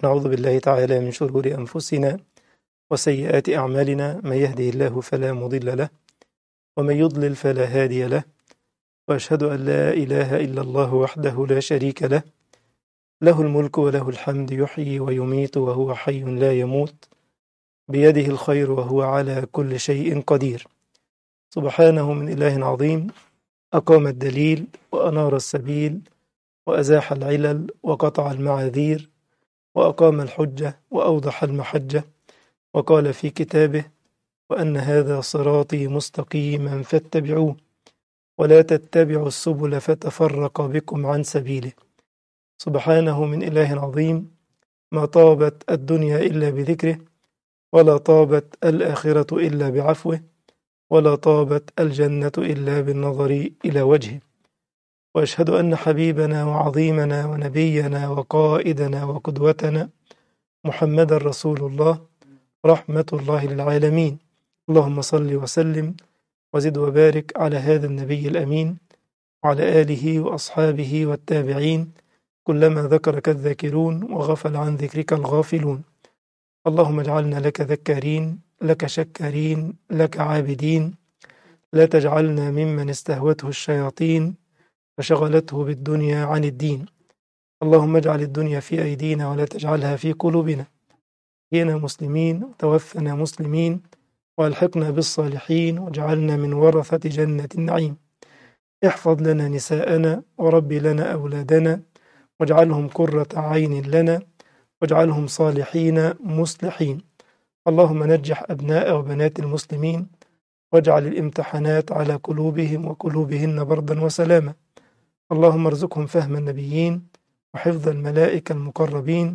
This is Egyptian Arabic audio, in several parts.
ونعوذ بالله تعالى من شرور أنفسنا وسيئات أعمالنا من يهده الله فلا مضل له ومن يضلل فلا هادي له وأشهد أن لا إله إلا الله وحده لا شريك له له الملك وله الحمد يحيي ويميت وهو حي لا يموت بيده الخير وهو على كل شيء قدير سبحانه من إله عظيم أقام الدليل وأنار السبيل وأزاح العلل وقطع المعاذير وأقام الحجة وأوضح المحجة وقال في كتابه وأن هذا صراطي مستقيما فاتبعوه ولا تتبعوا السبل فتفرق بكم عن سبيله سبحانه من إله عظيم ما طابت الدنيا إلا بذكره ولا طابت الآخرة إلا بعفوه ولا طابت الجنة إلا بالنظر إلى وجهه وأشهد أن حبيبنا وعظيمنا ونبينا وقائدنا وقدوتنا محمد رسول الله رحمة الله للعالمين اللهم صل وسلم وزد وبارك على هذا النبي الأمين وعلى آله وأصحابه والتابعين كلما ذكرك الذاكرون وغفل عن ذكرك الغافلون اللهم اجعلنا لك ذكارين لك شكارين لك عابدين لا تجعلنا ممن استهوته الشياطين فشغلته بالدنيا عن الدين اللهم اجعل الدنيا في أيدينا ولا تجعلها في قلوبنا هنا مسلمين وتوفنا مسلمين والحقنا بالصالحين واجعلنا من ورثة جنة النعيم احفظ لنا نساءنا وربي لنا أولادنا واجعلهم قرة عين لنا واجعلهم صالحين مصلحين اللهم نجح أبناء وبنات المسلمين واجعل الامتحانات على قلوبهم وقلوبهن بردا وسلاما اللهم ارزقهم فهم النبيين وحفظ الملائكة المقربين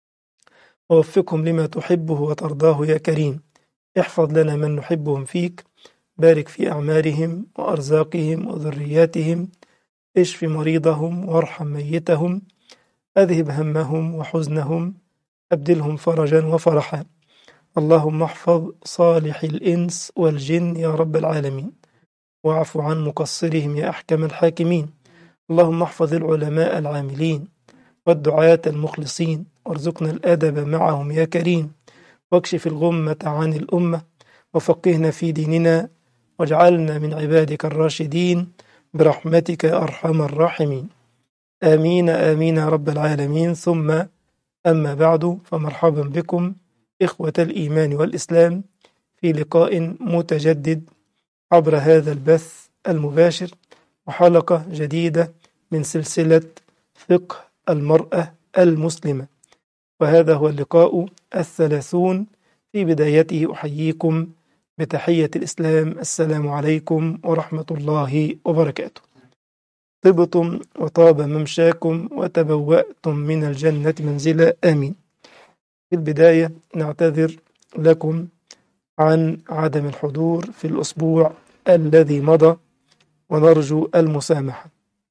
ووفقهم لما تحبه وترضاه يا كريم احفظ لنا من نحبهم فيك بارك في أعمارهم وأرزاقهم وذرياتهم اشف مريضهم وارحم ميتهم أذهب همهم وحزنهم أبدلهم فرجا وفرحا اللهم احفظ صالح الإنس والجن يا رب العالمين واعف عن مقصرهم يا أحكم الحاكمين اللهم احفظ العلماء العاملين والدعاة المخلصين وارزقنا الأدب معهم يا كريم واكشف الغمة عن الأمة وفقهنا في ديننا واجعلنا من عبادك الراشدين برحمتك يا أرحم الراحمين آمين آمين يا رب العالمين ثم أما بعد فمرحبا بكم إخوة الإيمان والإسلام في لقاء متجدد عبر هذا البث المباشر وحلقة جديدة من سلسلة فقه المرأة المسلمة وهذا هو اللقاء الثلاثون في بدايته أحييكم بتحية الإسلام السلام عليكم ورحمة الله وبركاته طبتم وطاب ممشاكم وتبوأتم من الجنة منزلا آمين في البداية نعتذر لكم عن عدم الحضور في الأسبوع الذي مضى ونرجو المسامحة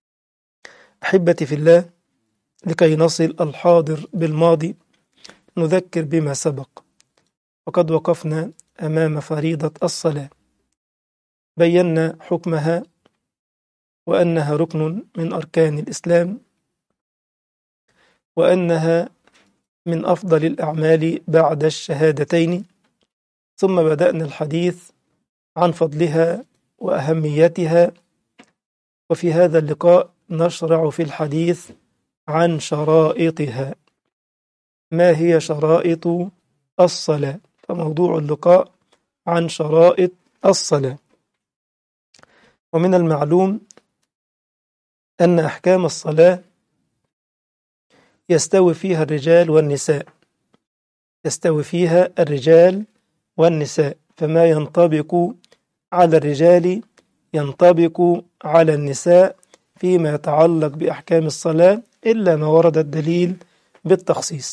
أحبتي في الله لكي نصل الحاضر بالماضي نذكر بما سبق وقد وقفنا أمام فريضة الصلاة بينا حكمها وأنها ركن من أركان الإسلام وأنها من أفضل الأعمال بعد الشهادتين ثم بدأنا الحديث عن فضلها وأهميتها وفي هذا اللقاء نشرع في الحديث عن شرائطها ما هي شرائط الصلاة فموضوع اللقاء عن شرائط الصلاة ومن المعلوم أن أحكام الصلاة يستوي فيها الرجال والنساء يستوي فيها الرجال والنساء فما ينطبق على الرجال ينطبق على النساء فيما يتعلق بأحكام الصلاة إلا ما ورد الدليل بالتخصيص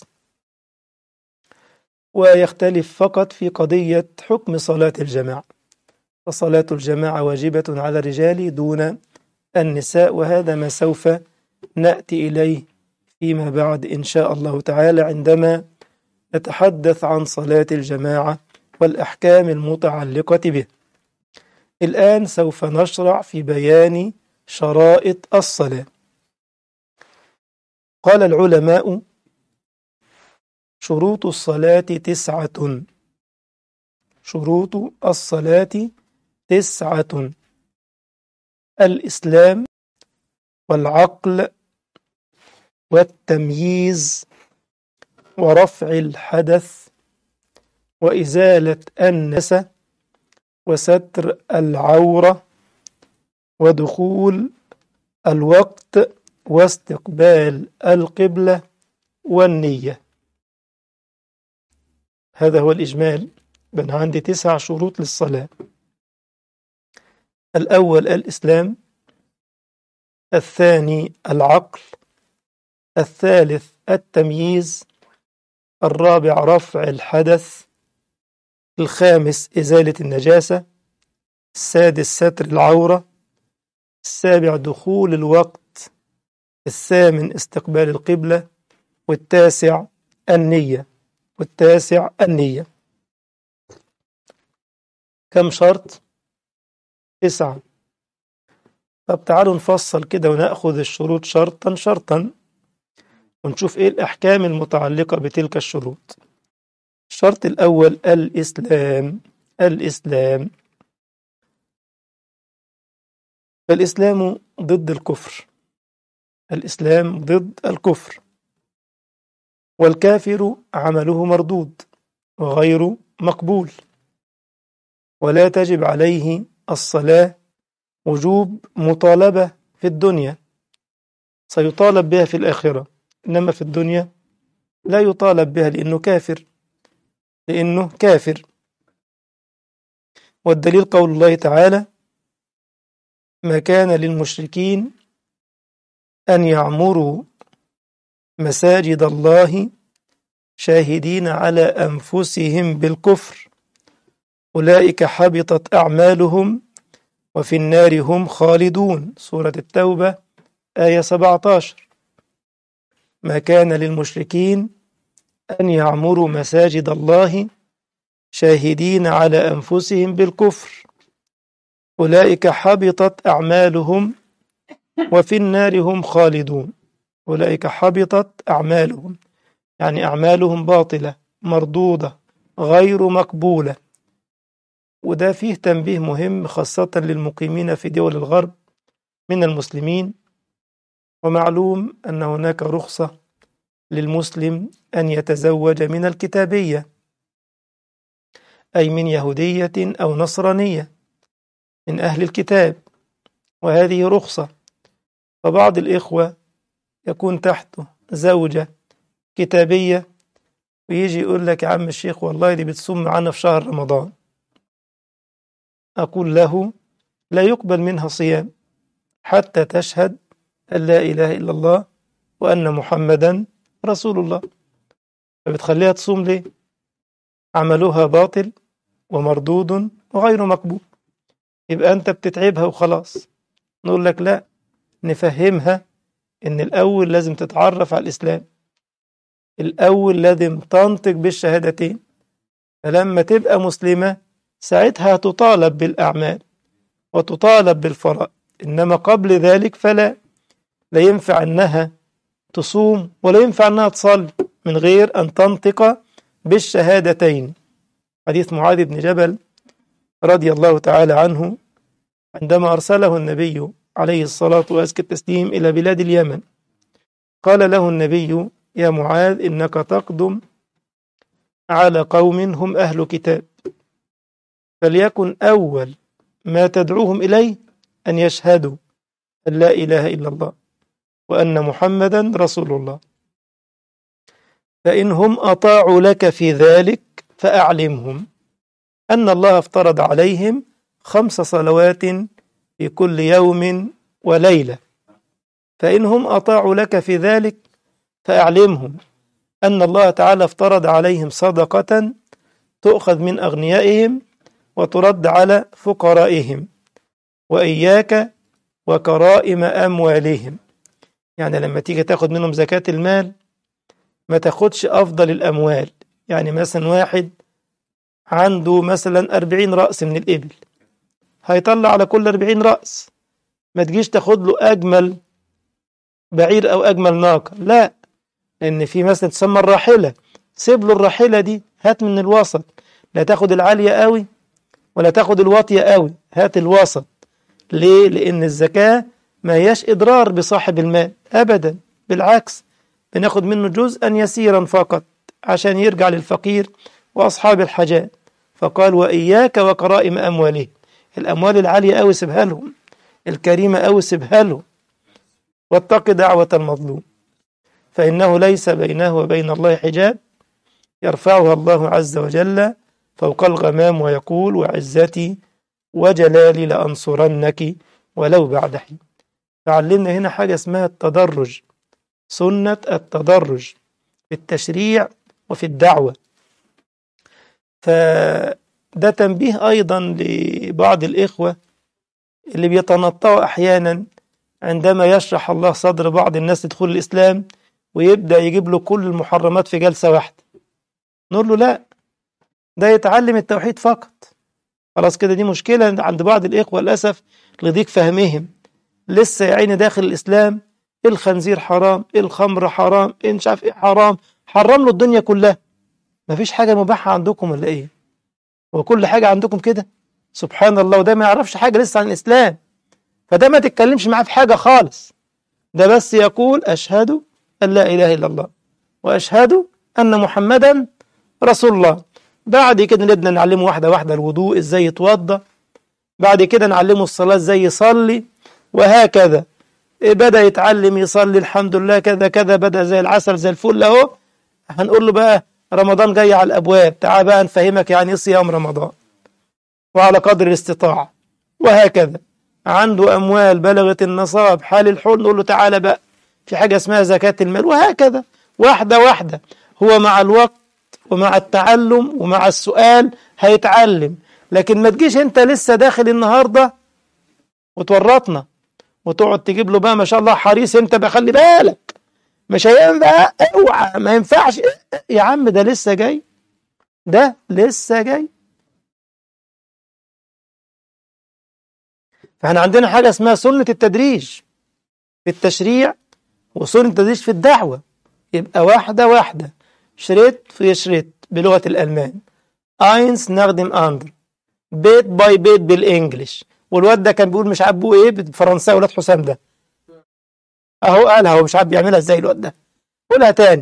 ويختلف فقط في قضية حكم صلاة الجماعة فصلاة الجماعة واجبة على الرجال دون النساء وهذا ما سوف نأتي إليه فيما بعد إن شاء الله تعالى عندما نتحدث عن صلاة الجماعة والأحكام المتعلقة به الآن سوف نشرع في بيان شرائط الصلاة قال العلماء شروط الصلاة تسعة شروط الصلاة تسعة الإسلام والعقل والتمييز ورفع الحدث وإزالة النسى وستر العورة ودخول الوقت واستقبال القبلة والنية هذا هو الإجمال بن عندي تسع شروط للصلاة الأول الإسلام الثاني العقل الثالث التمييز الرابع رفع الحدث الخامس إزالة النجاسة السادس ستر العورة السابع دخول الوقت الثامن استقبال القبلة والتاسع النية والتاسع النية كم شرط؟ تسعة طب تعالوا نفصل كده ونأخذ الشروط شرطا شرطا ونشوف ايه الأحكام المتعلقة بتلك الشروط الشرط الأول الإسلام الإسلام الإسلام ضد الكفر الإسلام ضد الكفر والكافر عمله مردود وغير مقبول ولا تجب عليه الصلاة وجوب مطالبة في الدنيا سيطالب بها في الآخرة إنما في الدنيا لا يطالب بها لأنه كافر لأنه كافر والدليل قول الله تعالى ما كان للمشركين أن يعمروا مساجد الله شاهدين على أنفسهم بالكفر أولئك حبطت أعمالهم وفي النار هم خالدون سورة التوبة آية 17 ما كان للمشركين أن يعمروا مساجد الله شاهدين على أنفسهم بالكفر أولئك حبطت أعمالهم وفي النار هم خالدون أولئك حبطت أعمالهم يعني أعمالهم باطلة مردودة غير مقبولة وده فيه تنبيه مهم خاصة للمقيمين في دول الغرب من المسلمين ومعلوم أن هناك رخصة للمسلم أن يتزوج من الكتابية أي من يهودية أو نصرانية من أهل الكتاب وهذه رخصة فبعض الإخوة يكون تحته زوجة كتابية ويجي يقول لك يا عم الشيخ والله دي بتصوم معانا في شهر رمضان أقول له لا يقبل منها صيام حتى تشهد أن لا إله إلا الله وأن محمدا رسول الله فبتخليها تصوم ليه عملها باطل ومردود وغير مقبول يبقى أنت بتتعبها وخلاص نقول لك لا نفهمها إن الأول لازم تتعرف على الإسلام الأول لازم تنطق بالشهادتين فلما تبقى مسلمة ساعتها تطالب بالأعمال وتطالب بالفرائض إنما قبل ذلك فلا لا ينفع أنها تصوم ولا ينفع أنها تصلي من غير أن تنطق بالشهادتين حديث معاذ بن جبل رضي الله تعالى عنه عندما أرسله النبي عليه الصلاة وأزكى التسليم إلى بلاد اليمن قال له النبي يا معاذ إنك تقدم على قوم هم أهل كتاب فليكن أول ما تدعوهم إليه أن يشهدوا أن لا إله إلا الله وأن محمدا رسول الله فإن هم أطاعوا لك في ذلك فأعلمهم أن الله افترض عليهم خمس صلوات في كل يوم وليلة فإن هم أطاعوا لك في ذلك فأعلمهم أن الله تعالى افترض عليهم صدقة تؤخذ من أغنيائهم وترد على فقرائهم وإياك وكرائم أموالهم يعني لما تيجي تاخد منهم زكاة المال ما تاخدش أفضل الأموال يعني مثلا واحد عنده مثلا أربعين رأس من الإبل هيطلع على كل أربعين رأس ما تجيش تاخد له أجمل بعير أو أجمل ناقة لا لأن في مثلا تسمى الراحلة سيب له الراحلة دي هات من الوسط لا تاخد العالية قوي ولا تاخد الواطية قوي هات الوسط ليه؟ لأن الزكاة ما هياش إضرار بصاحب المال أبدا بالعكس بناخد منه جزءا يسيرا فقط عشان يرجع للفقير وأصحاب الحاجات فقال وإياك وكرائم أمواله الأموال العالية أوي سيبها لهم الكريمة أوي سيبها له واتق دعوة المظلوم فإنه ليس بينه وبين الله حجاب يرفعها الله عز وجل فوق الغمام ويقول وعزتي وجلالي لأنصرنك ولو بعد حين فعلمنا هنا حاجة اسمها التدرج سنة التدرج في التشريع وفي الدعوة فده تنبيه أيضا لبعض الإخوة اللي بيتنطعوا أحيانا عندما يشرح الله صدر بعض الناس لدخول الإسلام ويبدأ يجيب له كل المحرمات في جلسة واحدة نقول له لا ده يتعلم التوحيد فقط خلاص كده دي مشكلة عند بعض الإخوة للأسف لضيق فهمهم لسه يا عيني داخل الإسلام الخنزير حرام الخمر حرام إيه مش عارف إيه حرام حرم له الدنيا كلها مفيش حاجة مباحة عندكم ولا إيه وكل حاجة عندكم كده سبحان الله وده ما يعرفش حاجة لسه عن الإسلام فده ما تتكلمش معاه في حاجة خالص ده بس يقول أشهد أن لا إله إلا الله وأشهد أن محمدا رسول الله بعد كده نبدأ نعلمه واحدة واحدة الوضوء إزاي يتوضى بعد كده نعلمه الصلاة إزاي يصلي وهكذا بدأ يتعلم يصلي الحمد لله كذا كذا بدأ زي العسل زي الفل أهو هنقول له بقى رمضان جاي على الأبواب تعال بقى نفهمك يعني إيه صيام رمضان وعلى قدر الاستطاعة وهكذا عنده أموال بلغت النصاب حال الحول نقول له تعالى بقى في حاجة اسمها زكاة المال وهكذا واحدة واحدة هو مع الوقت ومع التعلم ومع السؤال هيتعلم لكن ما تجيش انت لسه داخل النهاردة وتورطنا وتقعد تجيب له بقى ما شاء الله حريص انت بخلي بالك مش هينفع اوعى ما ينفعش يا عم ده لسه جاي ده لسه جاي فاحنا عندنا حاجة اسمها سنة التدريج في التشريع وسنة التدريج في الدعوة يبقى واحدة واحدة شريط في شريط بلغة الألمان اينس نخدم اندر بيت باي بيت بالانجلش والواد ده كان بيقول مش عارف بيه ايه بالفرنساوي ولاد حسام ده اهو قالها هو مش عارف بيعملها ازاي الواد ده قولها تاني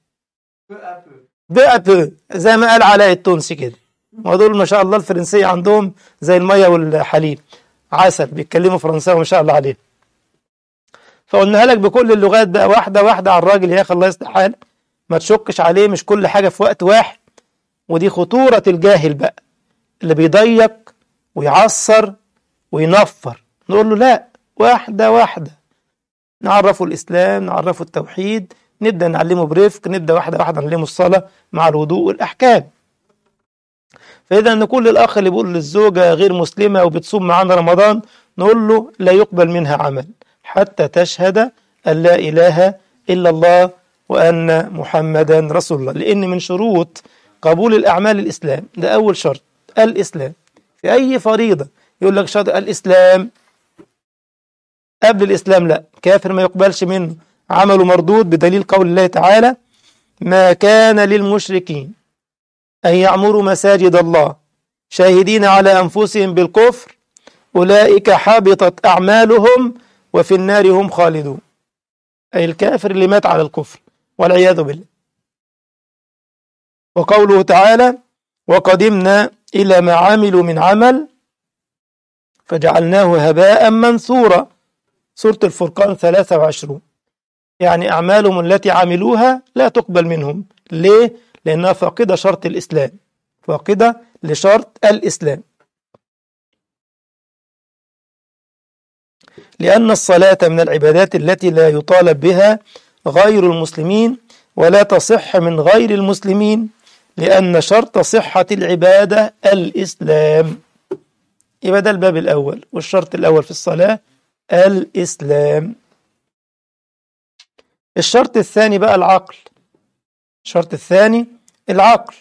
بقى بو زي ما قال علاء التونسي كده ودول ما شاء الله الفرنسية عندهم زي المية والحليب عسل بيتكلموا فرنساوي ما شاء الله عليه فقلناها لك بكل اللغات بقى واحدة واحدة على الراجل يا أخي الله يصلح حالك ما تشكش عليه مش كل حاجة في وقت واحد ودي خطورة الجاهل بقى اللي بيضيق ويعصر وينفر نقول له لا واحدة واحدة نعرفه الإسلام نعرفه التوحيد نبدأ نعلمه برفق نبدأ واحدة واحدة نعلمه الصلاة مع الوضوء والأحكام فإذا نقول للأخ اللي بيقول للزوجة غير مسلمة وبتصوم معانا رمضان نقول له لا يقبل منها عمل حتى تشهد أن لا إله إلا الله وأن محمدا رسول الله لأن من شروط قبول الأعمال الإسلام ده أول شرط الإسلام في أي فريضة يقول لك شرط الإسلام قبل الإسلام لا كافر ما يقبلش منه عمله مردود بدليل قول الله تعالى ما كان للمشركين أن يعمروا مساجد الله شاهدين على أنفسهم بالكفر أولئك حبطت أعمالهم وفي النار هم خالدون أي الكافر اللي مات على الكفر والعياذ بالله وقوله تعالى وقدمنا إلى ما عملوا من عمل فجعلناه هباء منثورا سورة الفرقان 23 يعني أعمالهم التي عملوها لا تقبل منهم ليه؟ لأنها فاقدة شرط الإسلام فاقدة لشرط الإسلام لأن الصلاة من العبادات التي لا يطالب بها غير المسلمين ولا تصح من غير المسلمين لأن شرط صحة العبادة الإسلام يبقى ده الباب الأول والشرط الأول في الصلاة الإسلام الشرط الثاني بقى العقل الشرط الثاني العقل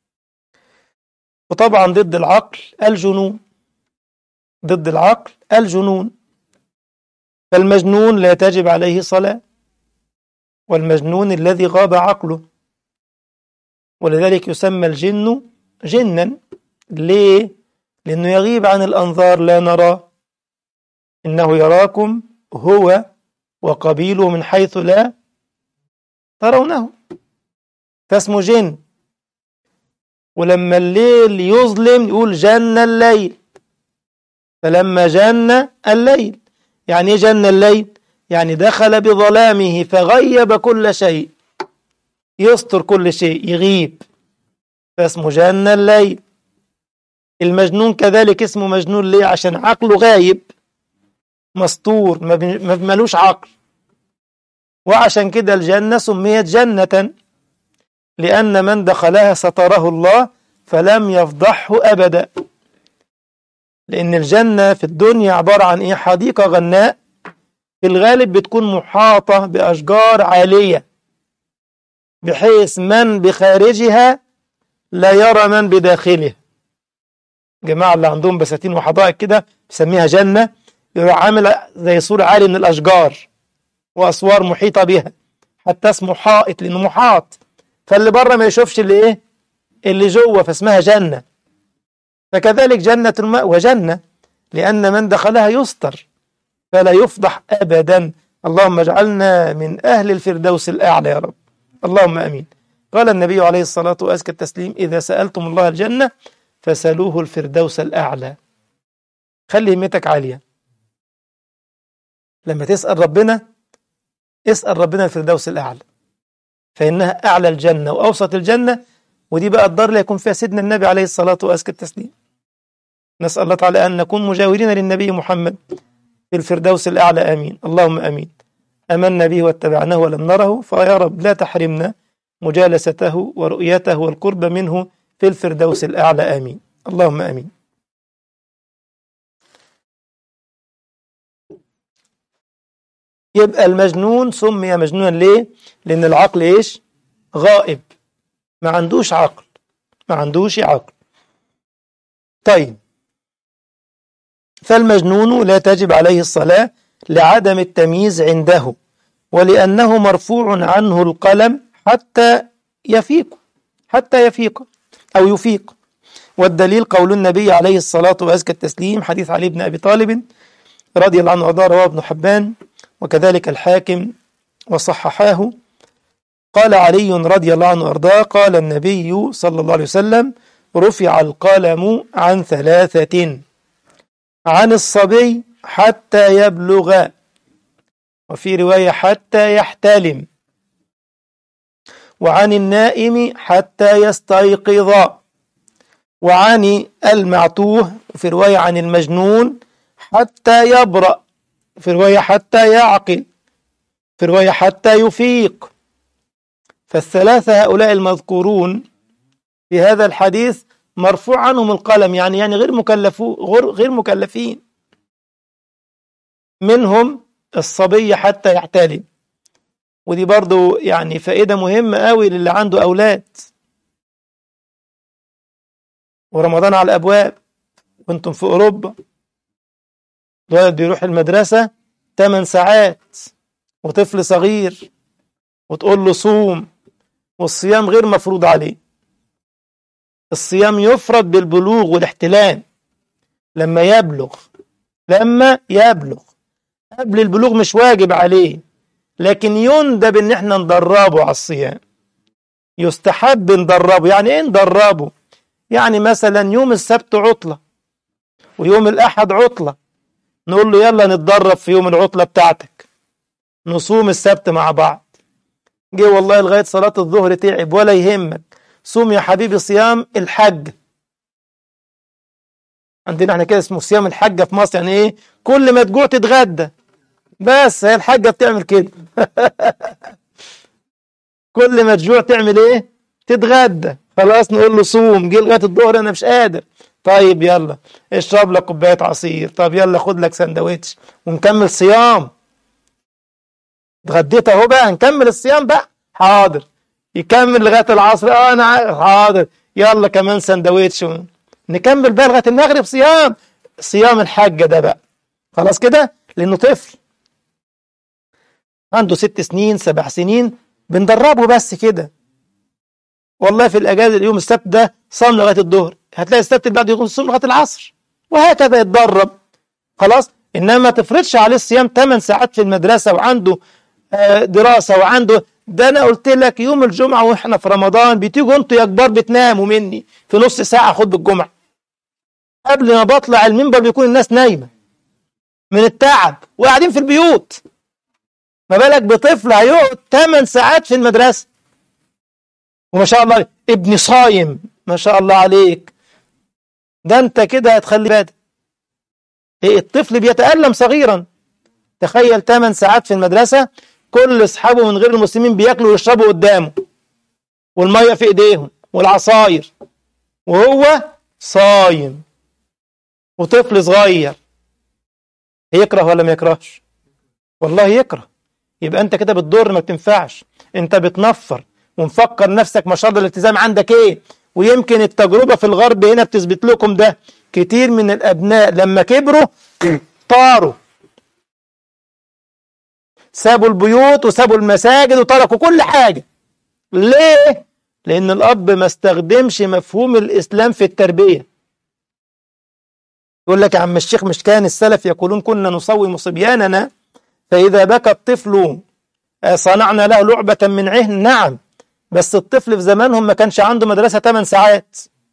وطبعا ضد العقل الجنون ضد العقل الجنون فالمجنون لا تجب عليه صلاة والمجنون الذي غاب عقله ولذلك يسمى الجن جنا ليه؟ لأنه يغيب عن الأنظار لا نراه إنه يراكم هو وقبيله من حيث لا ترونه فاسمه جن ولما الليل يظلم يقول جن الليل فلما جن الليل يعني ايه جن الليل يعني دخل بظلامه فغيب كل شيء يستر كل شيء يغيب فاسمه جن الليل المجنون كذلك اسمه مجنون ليه عشان عقله غايب مستور ما ملوش عقل وعشان كده الجنة سميت جنة لأن من دخلها ستره الله فلم يفضحه أبدا لأن الجنة في الدنيا عبارة عن إيه حديقة غناء في الغالب بتكون محاطة بأشجار عالية بحيث من بخارجها لا يرى من بداخله جماعة اللي عندهم بساتين وحدائق كده بيسميها جنة يروح عامل زي سور عالي من الأشجار وأسوار محيطة بها حتى اسمه حائط لأنه محاط فاللي بره ما يشوفش اللي إيه اللي جوه فاسمها جنة فكذلك جنة الماء وجنة لأن من دخلها يستر فلا يفضح أبدا اللهم اجعلنا من أهل الفردوس الأعلى يا رب اللهم أمين قال النبي عليه الصلاة وأزكى التسليم إذا سألتم الله الجنة فسألوه الفردوس الأعلى خلي همتك عالية لما تسأل ربنا اسأل ربنا الفردوس الأعلى فإنها أعلى الجنة وأوسط الجنة ودي بقى الدار اللي يكون فيها سيدنا النبي عليه الصلاة وأزكى التسليم نسأل الله تعالى أن نكون مجاورين للنبي محمد في الفردوس الأعلى آمين اللهم آمين أمنا به واتبعناه ولم نره فيا رب لا تحرمنا مجالسته ورؤيته والقرب منه في الفردوس الأعلى آمين اللهم آمين يبقى المجنون سمي مجنونا ليه لأن العقل إيش غائب ما عندوش عقل ما عندوش عقل طيب فالمجنون لا تجب عليه الصلاة لعدم التمييز عنده ولأنه مرفوع عنه القلم حتى يفيق حتى يفيق أو يفيق والدليل قول النبي عليه الصلاة وأزكى التسليم حديث علي بن أبي طالب رضي الله عنه وأرضاه رواه ابن حبان وكذلك الحاكم وصححاه قال علي رضي الله عنه وأرضاه قال النبي صلى الله عليه وسلم رفع القلم عن ثلاثة عن الصبي حتى يبلغ وفي رواية حتى يحتلم وعن النائم حتى يستيقظ وعن المعتوه في رواية عن المجنون حتى يبرأ في رواية حتى يعقل في رواية حتى يفيق فالثلاثة هؤلاء المذكورون في هذا الحديث مرفوع عنهم القلم يعني يعني غير مكلفو غير مكلفين منهم الصبي حتى يحتلم ودي برضو يعني فائدة مهمة قوي للي عنده أولاد ورمضان على الأبواب وانتم في أوروبا الولد بيروح المدرسة 8 ساعات وطفل صغير وتقول له صوم والصيام غير مفروض عليه الصيام يفرض بالبلوغ والاحتلام لما يبلغ لما يبلغ قبل البلوغ مش واجب عليه لكن يندب ان احنا ندربه على الصيام يستحب ندربه يعني ايه ندربه يعني مثلا يوم السبت عطلة ويوم الأحد عطلة نقول له يلا نتدرب في يوم العطلة بتاعتك نصوم السبت مع بعض جه والله لغاية صلاة الظهر تعب ولا يهمك صوم يا حبيبي صيام الحج عندنا احنا كده اسمه صيام الحجة في مصر يعني ايه كل ما تجوع تتغدى بس هي الحجة بتعمل كده كل ما تجوع تعمل ايه تتغدى خلاص نقول له صوم جه لغايه الظهر انا مش قادر طيب يلا اشرب لك كوبايه عصير طب يلا خد لك سندوتش ونكمل صيام اتغديت اهو بقى نكمل الصيام بقى حاضر يكمل لغايه العصر اه انا حاضر يلا كمان سندوتش نكمل بقى لغايه المغرب صيام صيام الحاجه ده بقى خلاص كده لانه طفل عنده ست سنين سبع سنين بندربه بس كده والله في الاجازه اليوم السبت ده صام لغايه الظهر هتلاقي السبت اللي بعده يكون صوم لغايه العصر وهكذا يتدرب خلاص انما ما تفرضش عليه الصيام 8 ساعات في المدرسه وعنده آه، دراسه وعنده ده انا قلت لك يوم الجمعه واحنا في رمضان بتيجوا انتوا يا كبار بتناموا مني في نص ساعه خطبه الجمعه قبل ما بطلع المنبر بيكون الناس نايمه من التعب وقاعدين في البيوت ما بالك بطفل هيقعد 8 ساعات في المدرسه وما شاء الله ابني صايم ما شاء الله عليك ده انت كده هتخلي بالك إيه الطفل بيتألم صغيرا تخيل 8 ساعات في المدرسة كل اصحابه من غير المسلمين بياكلوا ويشربوا قدامه والمية في ايديهم والعصاير وهو صايم وطفل صغير يكره ولا ما يكرهش والله يكره يبقى انت كده بتضر ما بتنفعش انت بتنفر ومفكر نفسك ما شاء الله الالتزام عندك ايه ويمكن التجربة في الغرب هنا بتثبت لكم ده كتير من الابناء لما كبروا طاروا سابوا البيوت وسابوا المساجد وتركوا كل حاجة ليه؟ لأن الأب ما استخدمش مفهوم الإسلام في التربية يقول لك يا عم الشيخ مش كان السلف يقولون كنا نصوم صبياننا فإذا بكى الطفل صنعنا له لعبة من عهن نعم بس الطفل في زمانهم ما كانش عنده مدرسة 8 ساعات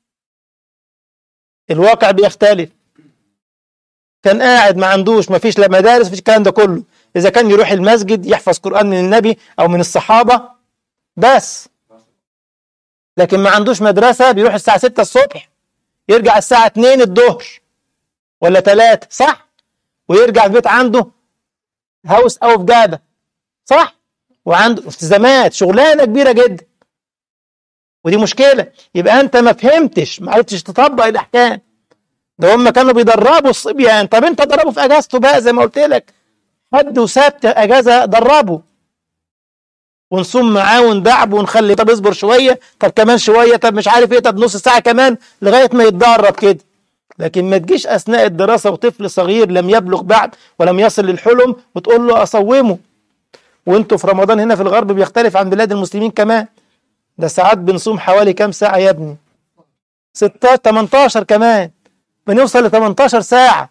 الواقع بيختلف كان قاعد ما عندوش ما فيش لا مدارس فيش الكلام ده كله إذا كان يروح المسجد يحفظ قرآن من النبي أو من الصحابة بس لكن ما عندوش مدرسة بيروح الساعة 6 الصبح يرجع الساعة 2 الظهر ولا 3 صح ويرجع البيت عنده هاوس أو في جابة صح وعنده التزامات شغلانة كبيرة جدا ودي مشكلة يبقى أنت ما فهمتش ما عرفتش تطبق الأحكام ده هم كانوا بيدربوا الصبيان طب أنت دربه في أجازته بقى زي ما قلت لك حد وسبت أجازة دربه ونصوم معاه وندعبه ونخلي طب اصبر شوية طب كمان شوية طب مش عارف ايه طب نص ساعة كمان لغاية ما يتدرب كده لكن ما تجيش أثناء الدراسة وطفل صغير لم يبلغ بعد ولم يصل للحلم وتقول له أصومه وانتوا في رمضان هنا في الغرب بيختلف عن بلاد المسلمين كمان ده ساعات بنصوم حوالي كام ساعة يا ابني 16 18 كمان بنوصل ل 18 ساعة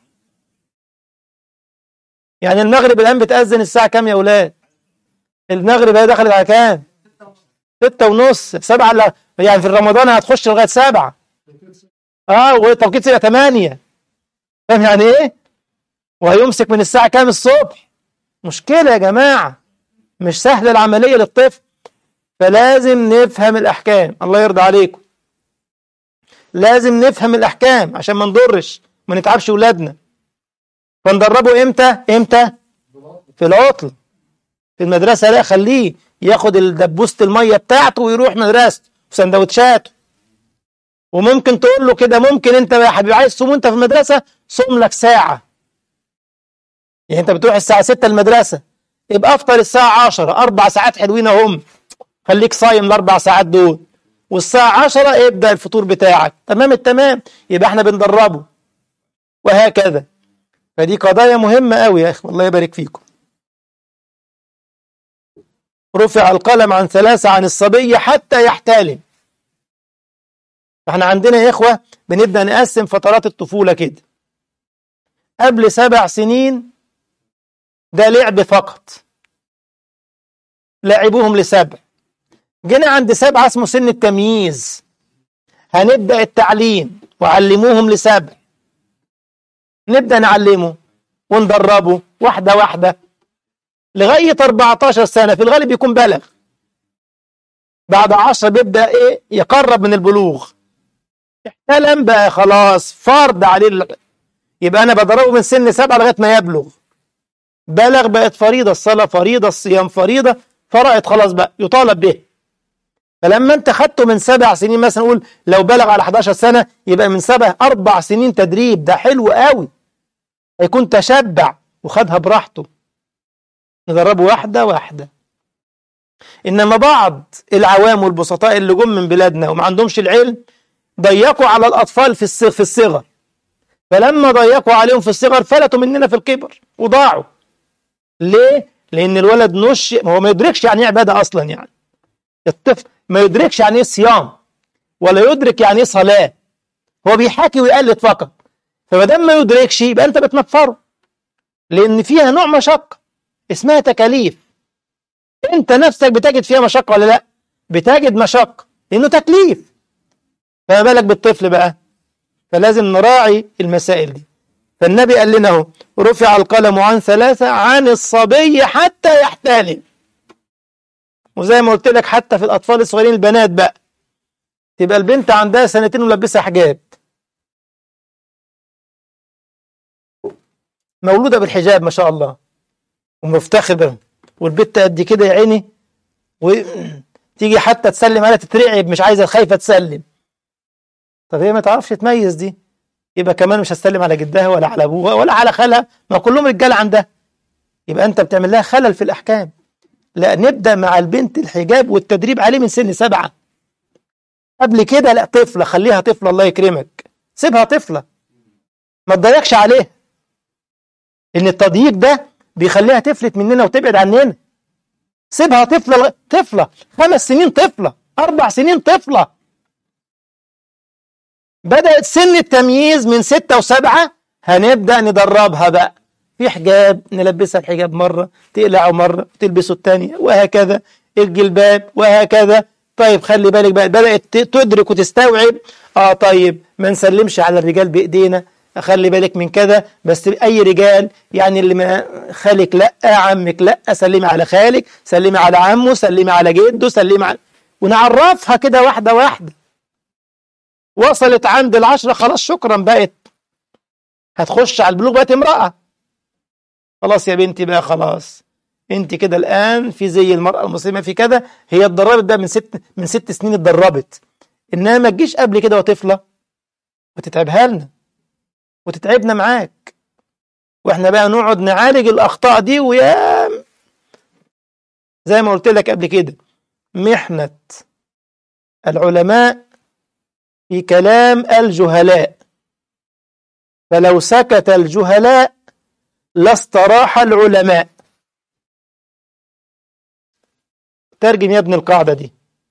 يعني المغرب الآن بتأذن الساعة كام يا أولاد المغرب هي دخلت على كام ستة ونص سبعة لا يعني في رمضان هتخش لغاية سبعة اه وتوقيت ساعة تمانية فاهم يعني ايه وهيمسك من الساعة كام الصبح مشكلة يا جماعة مش سهلة العملية للطفل فلازم نفهم الأحكام الله يرضى عليكم لازم نفهم الأحكام عشان ما نضرش ما نتعبش ولادنا فندربه امتى امتى في العطل في المدرسة لا خليه ياخد دبوسة المية بتاعته ويروح مدرسته وسندوتشاته وممكن تقول له كده ممكن انت يا حبيبي عايز تصوم انت في المدرسة صوم لك ساعة يعني انت بتروح الساعة 6 المدرسة يبقى افطر الساعة 10 اربع ساعات حلوين اهم خليك صايم الاربع ساعات دول والساعة 10 ابدأ الفطور بتاعك تمام التمام يبقى احنا بندربه وهكذا فدي قضايا مهمة قوي يا اخي الله يبارك فيكم رفع القلم عن ثلاثة عن الصبي حتى يحتلم احنا عندنا يا إخوة بنبدأ نقسم فترات الطفولة كده قبل سبع سنين ده لعب فقط لعبوهم لسبع جينا عند سبعة اسمه سن التمييز هنبدأ التعليم وعلموهم لسبع نبدأ نعلمه وندربه واحدة واحدة لغاية 14 سنة في الغالب يكون بلغ بعد 10 بيبدأ ايه يقرب من البلوغ احتلم بقى خلاص فرض عليه ال... يبقى انا بدربه من سن سبعة لغاية ما يبلغ بلغ بقت فريضة الصلاة فريضة الصيام فريضة فرأت خلاص بقى يطالب به فلما انت خدته من سبع سنين مثلا نقول لو بلغ على 11 سنة يبقى من سبع أربع سنين تدريب ده حلو قوي هيكون تشبع وخدها براحته ندربه واحدة واحدة إنما بعض العوام والبسطاء اللي جم من بلادنا وما عندهمش العلم ضيقوا على الأطفال في الصغر, في الصغر فلما ضيقوا عليهم في الصغر فلتوا مننا في الكبر وضاعوا ليه؟ لأن الولد نش هو ما يدركش يعني ايه عبادة أصلا يعني الطفل ما يدركش يعني ايه صيام ولا يدرك يعني ايه صلاه هو بيحاكي ويقلد فقط فما دام ما يدركش يبقى انت بتنفره لان فيها نوع مشقه اسمها تكاليف انت نفسك بتجد فيها مشقه ولا لا بتجد مشقه لانه تكليف فما بالك بالطفل بقى فلازم نراعي المسائل دي فالنبي قال لنا اهو رفع القلم عن ثلاثة عن الصبي حتى يحتلم وزي ما قلت لك حتى في الأطفال الصغيرين البنات بقى تبقى البنت عندها سنتين ولبسها حجاب مولودة بالحجاب ما شاء الله ومفتخرة والبنت قد كده يا عيني وتيجي حتى تسلم عليها تترعب مش عايزة خايفة تسلم طب هي ما تعرفش تميز دي يبقى كمان مش هتسلم على جدها ولا على ابوها ولا على خالها ما كلهم رجاله عندها يبقى انت بتعمل لها خلل في الاحكام لا نبدا مع البنت الحجاب والتدريب عليه من سن سبعه قبل كده لا طفله خليها طفله الله يكرمك سيبها طفله ما تضيقش عليها ان التضييق ده بيخليها تفلت مننا وتبعد عننا سيبها طفله طفله خمس سنين طفله اربع سنين طفله بدأت سن التمييز من ستة وسبعة هنبدأ ندربها بقى في حجاب نلبسها الحجاب مرة تقلعه مرة تلبسه الثانية وهكذا الجلباب وهكذا طيب خلي بالك بقى بدأت تدرك وتستوعب اه طيب ما نسلمش على الرجال بإيدينا خلي بالك من كذا بس أي رجال يعني اللي ما خالك لا عمك لا سلمي على خالك سلمي على عمه سلمي على جده سلمي على ونعرفها كده واحدة واحدة وصلت عند العشرة خلاص شكرا بقت هتخش على البلوغ بقت امرأة خلاص يا بنتي بقى خلاص انت كده الآن في زي المرأة المسلمة في كذا هي اتدربت بقى من ست من ست سنين اتدربت انها ما تجيش قبل كده وطفلة وتتعبها لنا وتتعبنا معاك واحنا بقى نقعد نعالج الأخطاء دي ويا زي ما قلت لك قبل كده محنة العلماء في كلام الجهلاء فلو سكت الجهلاء لاستراح العلماء ترجم يا ابن القاعدة دي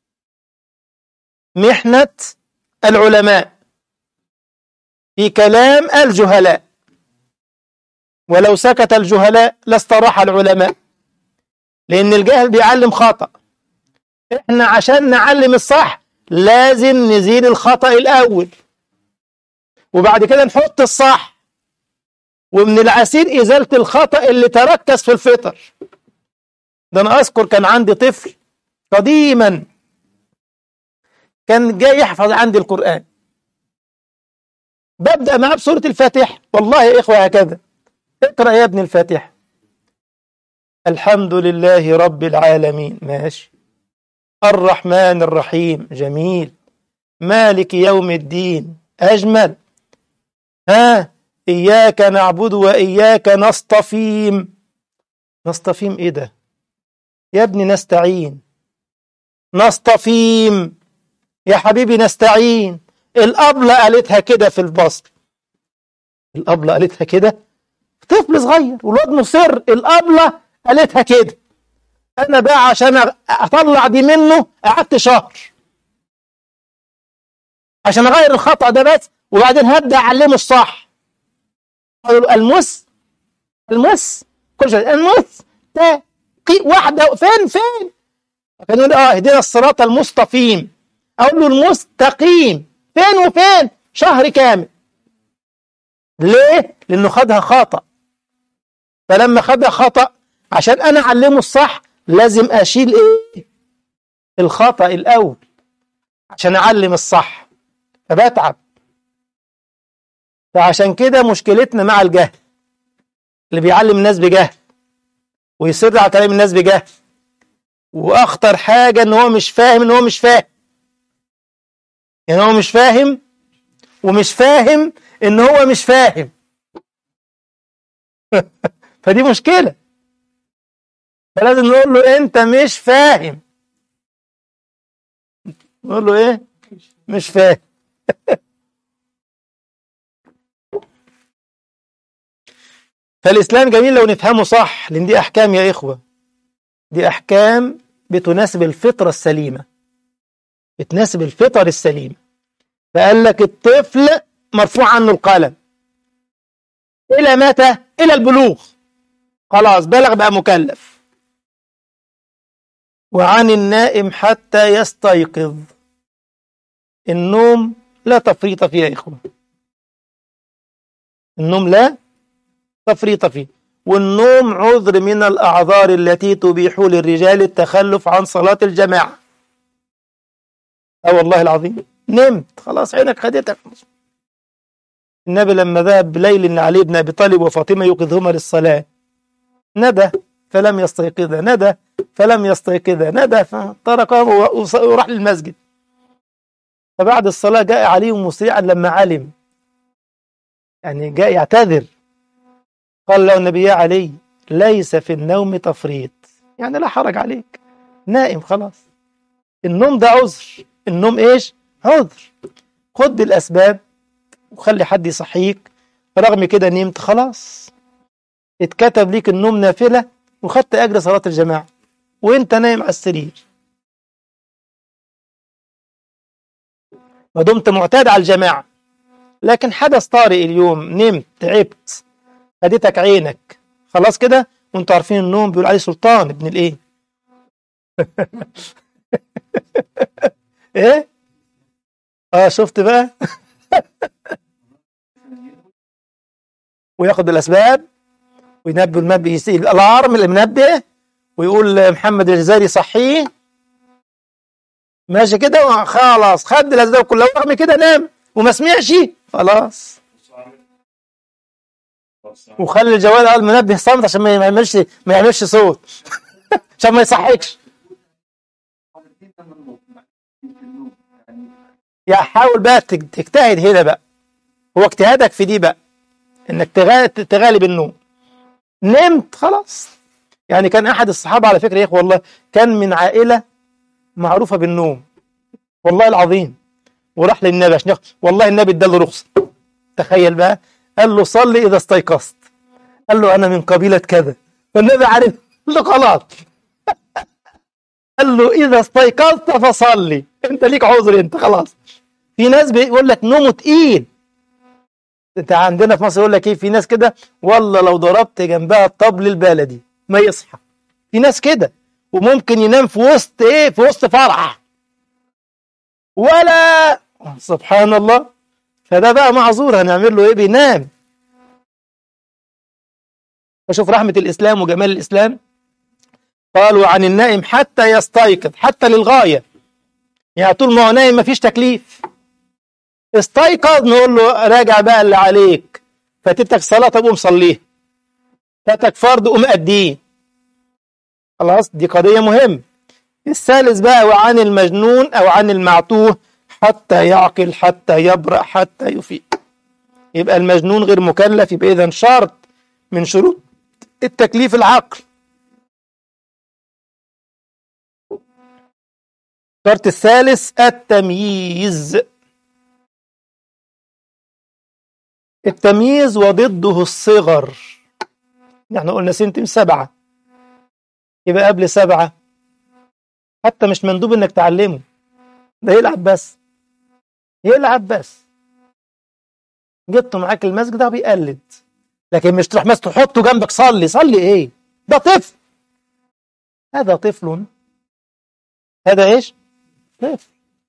محنة العلماء في كلام الجهلاء ولو سكت الجهلاء لاستراح العلماء لأن الجهل بيعلم خطأ احنا عشان نعلم الصح لازم نزيل الخطأ الأول وبعد كده نحط الصح ومن العسير إزالة الخطأ اللي تركز في الفطر ده أنا أذكر كان عندي طفل قديما كان جاي يحفظ عندي القرآن ببدأ معاه بسورة الفاتحة والله يا إخوة هكذا اقرأ يا ابن الفاتحة الحمد لله رب العالمين ماشي الرحمن الرحيم جميل مالك يوم الدين أجمل ها إياك نعبد وإياك نصطفيم نصطفيم إيه ده يا ابني نستعين نصطفيم يا حبيبي نستعين الأبلة قالتها كده في البصر الأبلة قالتها كده طفل صغير والواد مصر الأبلة قالتها كده أنا بقى عشان أطلع دي منه قعدت شهر عشان أغير الخطأ ده بس وبعدين هبدأ أعلمه الصح المس المس كل شيء المس ده واحدة فين فين كان يقول اه اهدنا الصراط المستقيم اقول له المستقيم فين وفين شهر كامل ليه لانه خدها خطأ فلما خدها خطأ عشان انا اعلمه الصح لازم اشيل ايه الخطأ الاول عشان اعلم الصح فبتعب فعشان كده مشكلتنا مع الجهل اللي بيعلم الناس بجهل ويصر على كلام الناس بجهل واخطر حاجه ان هو مش فاهم ان هو مش فاهم يعني هو مش فاهم ومش فاهم ان هو مش فاهم فدي مشكله فلازم نقول له انت مش فاهم نقول له ايه مش فاهم فالإسلام جميل لو نفهمه صح لأن دي أحكام يا إخوة دي أحكام بتناسب الفطرة السليمة بتناسب الفطر السليمة فقال لك الطفل مرفوع عنه القلم إلى متى؟ إلى البلوغ خلاص بلغ بقى مكلف وعن النائم حتى يستيقظ النوم لا تفريط فيه يا إخوة النوم لا تفريط فيه والنوم عذر من الأعذار التي تبيح للرجال التخلف عن صلاة الجماعة أه والله العظيم نمت خلاص عينك خدتك النبي لما ذهب بليل علي بن أبي طالب وفاطمة يوقظهما للصلاة ندى فلم يستيقظا ندى فلم يستيقظا ندى فتركه وراح للمسجد فبعد الصلاة جاء علي مسرعا لما علم يعني جاء يعتذر قال له النبي يا علي ليس في النوم تفريط يعني لا حرج عليك نائم خلاص النوم ده عذر النوم ايش عذر خد بالاسباب وخلي حد يصحيك رغم كده نمت خلاص اتكتب ليك النوم نافله وخدت اجر صلاه الجماعه وانت نايم على السرير ودمت معتاد على الجماعه لكن حدث طارئ اليوم نمت تعبت خدتك عينك خلاص كده وانتوا عارفين النوم بيقول عليه سلطان ابن الايه ايه اه شفت بقى وياخد الاسباب وينبه المنبه يسيل الالارم اللي منبه ويقول محمد الجزائري صحيه ماشي كده خلاص خد الاسباب كلها رغم كده نام وما سمعش خلاص وخلي الجوال قال منبه صامت عشان ما يعملش ما يعملش صوت عشان ما يصحكش يا حاول بقى تجتهد هنا بقى هو اجتهادك في دي بقى انك تغالب النوم نمت خلاص يعني كان احد الصحابه على فكره يا اخوه والله كان من عائله معروفه بالنوم والله العظيم وراح للنبي عشان والله النبي اداله رخصه تخيل بقى قال له صلي اذا استيقظت قال له انا من قبيله كذا فالنبي عارف قال له خلاص قال له اذا استيقظت فصلي انت ليك عذر انت خلاص في ناس بيقول لك نومه تقيل انت عندنا في مصر يقول لك ايه في ناس كده والله لو ضربت جنبها الطبل البلدي ما يصحى في ناس كده وممكن ينام في وسط ايه في وسط فرح ولا سبحان الله فده بقى معذور هنعمل له ايه بينام فشوف رحمة الإسلام وجمال الإسلام قالوا عن النائم حتى يستيقظ حتى للغاية يعني طول ما هو نايم مفيش تكليف استيقظ نقول له راجع بقى اللي عليك فاتتك صلاة طب قوم صليها فاتك فرض قوم أديه خلاص دي قضية مهمة الثالث بقى وعن المجنون أو عن المعتوه حتى يعقل حتى يبرأ حتى يفيق يبقى المجنون غير مكلف يبقى إذا شرط من شروط التكليف العقل الشرط الثالث التمييز التمييز وضده الصغر يعني قلنا سنتم سبعة يبقى قبل سبعة حتى مش مندوب انك تعلمه ده يلعب بس يلعب بس جبته معاك المسجد ده بيقلد لكن مش تروح مس تحطه جنبك صلي صلي ايه ده طفل هذا طفل هذا ايش طفل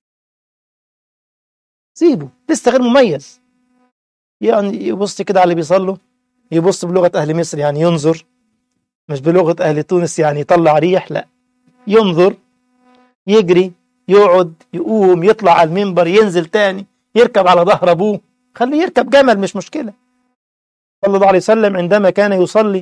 سيبه لسه غير مميز يعني يبص كده على اللي بيصلوا يبص بلغة أهل مصر يعني ينظر مش بلغة أهل تونس يعني يطلع ريح لا ينظر يجري يقعد يقوم يطلع على المنبر ينزل تاني يركب على ظهر أبوه خليه يركب جمل مش مشكلة صلى الله عليه وسلم عندما كان يصلي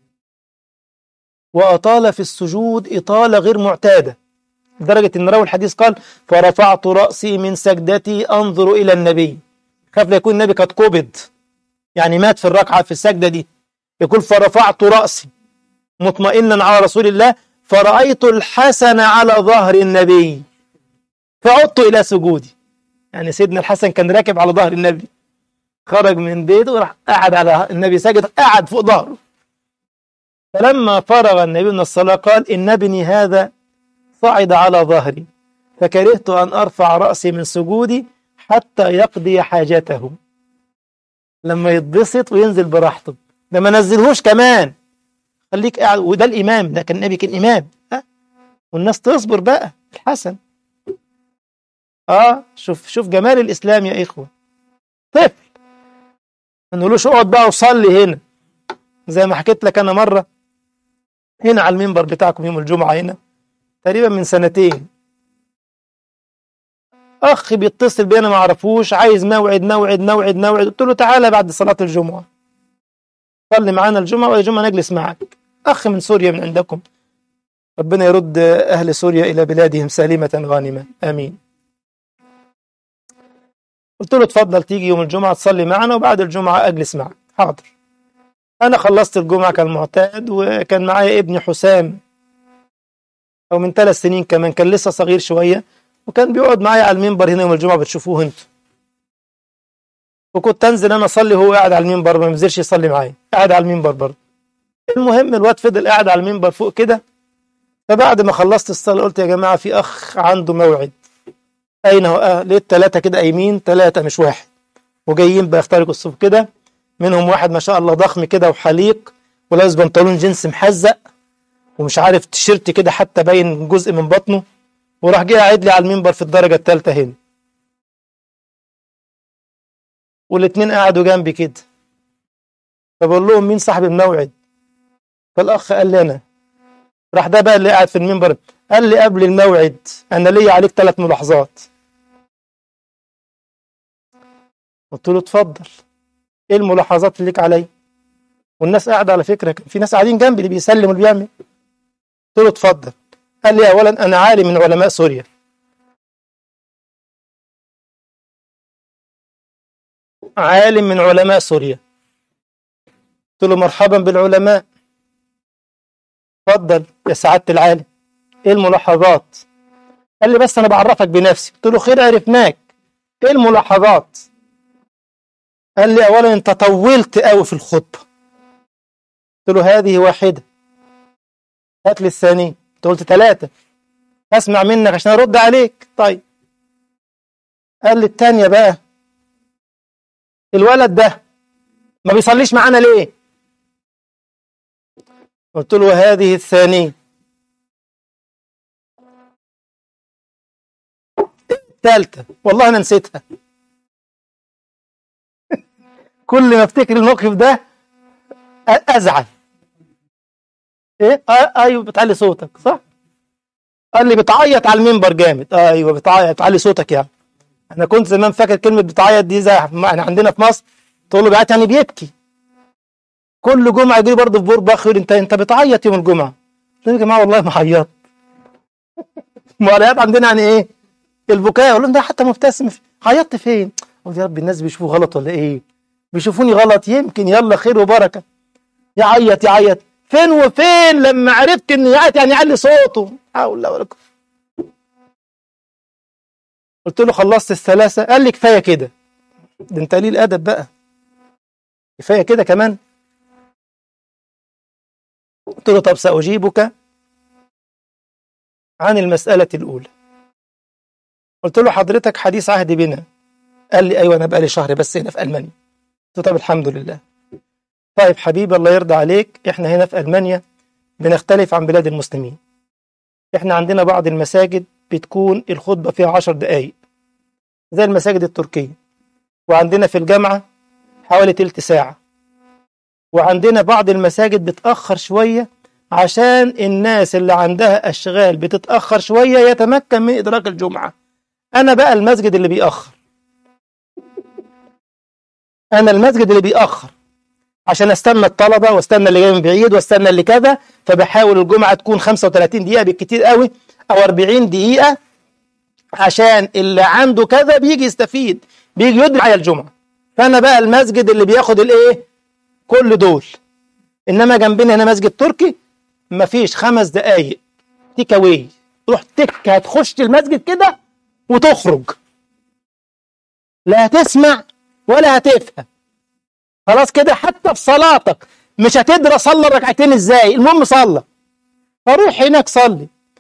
وأطال في السجود إطالة غير معتادة لدرجة أن راوي الحديث قال فرفعت رأسي من سجدتي أنظر إلى النبي خاف لا يكون النبي قد قبض يعني مات في الركعة في السجدة دي يقول فرفعت رأسي مطمئنا على رسول الله فرأيت الحسن على ظهر النبي فعدت إلى سجودي يعني سيدنا الحسن كان راكب على ظهر النبي خرج من بيته وراح قعد على النبي سجد قعد فوق ظهره فلما فرغ النبي من الصلاة قال إن ابني هذا صعد على ظهري فكرهت أن أرفع رأسي من سجودي حتى يقضي حاجته لما يتبسط وينزل براحته ده ما نزلهوش كمان خليك قاعد وده الإمام ده كان النبي كان إمام ها والناس تصبر بقى الحسن اه شوف شوف جمال الإسلام يا إخوة طفل ما نقولوش اقعد بقى وصلي هنا زي ما حكيت لك أنا مرة هنا على المنبر بتاعكم يوم الجمعة هنا تقريبا من سنتين اخ بيتصل بي انا ما اعرفوش عايز موعد موعد موعد موعد قلت له تعالى بعد صلاه الجمعه صلي معانا الجمعه والجمعه نجلس معك اخ من سوريا من عندكم ربنا يرد اهل سوريا الى بلادهم سالمه غانمه امين قلت له اتفضل تيجي يوم الجمعه تصلي معنا وبعد الجمعه اجلس معك حاضر انا خلصت الجمعه كالمعتاد وكان معايا ابني حسام او من ثلاث سنين كمان كان لسه صغير شويه وكان بيقعد معايا على المنبر هنا يوم الجمعه بتشوفوه انتوا وكنت انزل انا اصلي وهو قاعد على المنبر ما بينزلش يصلي معايا قاعد على المنبر برضه المهم الواد فضل قاعد على المنبر فوق كده فبعد ما خلصت الصلاه قلت يا جماعه في اخ عنده موعد اين هو آه لقيت ثلاثه كده قايمين ثلاثه مش واحد وجايين بقى يخترقوا الصف كده منهم واحد ما شاء الله ضخم كده وحليق ولابس بنطلون جينز محزق ومش عارف تيشيرت كده حتى باين جزء من بطنه وراح جه قاعد لي على المنبر في الدرجه الثالثه هنا والاثنين قعدوا جنبي كده فبقول لهم مين صاحب الموعد فالاخ قال لي انا راح ده بقى اللي قاعد في المنبر قال لي قبل الموعد انا ليا عليك ثلاث ملاحظات قلت له اتفضل ايه الملاحظات اللي ليك عليا والناس قاعده على فكره كان في ناس قاعدين جنبي اللي بيسلم واللي بيعمل قلت له اتفضل قال لي اولا انا عالم من علماء سوريا عالم من علماء سوريا قلت له مرحبا بالعلماء اتفضل يا سعاده العالم ايه الملاحظات قال لي بس انا بعرفك بنفسي قلت له خير عرفناك ايه الملاحظات قال لي اولا انت طولت قوي في الخطبه قلت له هذه واحده هات لي الثانيه انت قلت ثلاثه اسمع منك عشان ارد عليك طيب قال لي الثانيه بقى الولد ده ما بيصليش معانا ليه قلت له هذه الثانيه الثالثه والله انا نسيتها كل ما افتكر الموقف ده ازعل ايه آه ايوه بتعلي صوتك صح قال لي بتعيط على المنبر جامد آه ايوه بتعيط بتعلي صوتك يعني انا كنت زمان فاكر كلمه بتعيط دي زي احنا عندنا في مصر تقول له بيعيط يعني بيبكي كل جمعه يجي برضه في بور بخير انت انت بتعيط يوم الجمعه قلت له يا جماعه والله ما عيطت معيط عندنا يعني ايه البكاء اقول لهم ده حتى مبتسم عيطت فين قلت يا رب الناس بيشوفوا غلط ولا ايه بيشوفوني غلط يمكن يلا خير وبركه يعيط يعيط فين وفين لما عرفت ان يعيط يعني يعلي صوته حول ولا قوه قلت له خلصت الثلاثه قال لي كفايه كده ده انت قليل ادب بقى كفايه كده كمان قلت له طب ساجيبك عن المساله الاولى قلت له حضرتك حديث عهد بنا قال لي ايوه انا بقالي شهر بس هنا في المانيا قلت له طب الحمد لله طيب حبيبي الله يرضى عليك احنا هنا في المانيا بنختلف عن بلاد المسلمين احنا عندنا بعض المساجد بتكون الخطبه فيها عشر دقائق زي المساجد التركيه وعندنا في الجامعه حوالي تلت ساعه وعندنا بعض المساجد بتاخر شويه عشان الناس اللي عندها اشغال بتتاخر شويه يتمكن من ادراك الجمعه انا بقى المسجد اللي بيأخر انا المسجد اللي بيأخر عشان استنى الطلبه واستنى اللي جاي من بعيد واستنى اللي كذا فبحاول الجمعه تكون 35 دقيقه بالكتير قوي او 40 دقيقه عشان اللي عنده كذا بيجي يستفيد بيجي يدري على الجمعه فانا بقى المسجد اللي بياخد الايه كل دول انما جنبنا هنا مسجد تركي مفيش خمس دقايق تيك اواي تروح تك هتخش المسجد كده وتخرج لا هتسمع ولا هتفهم خلاص كده حتى في صلاتك مش هتدرى صلى ركعتين ازاي المهم صلى فروح هناك صلي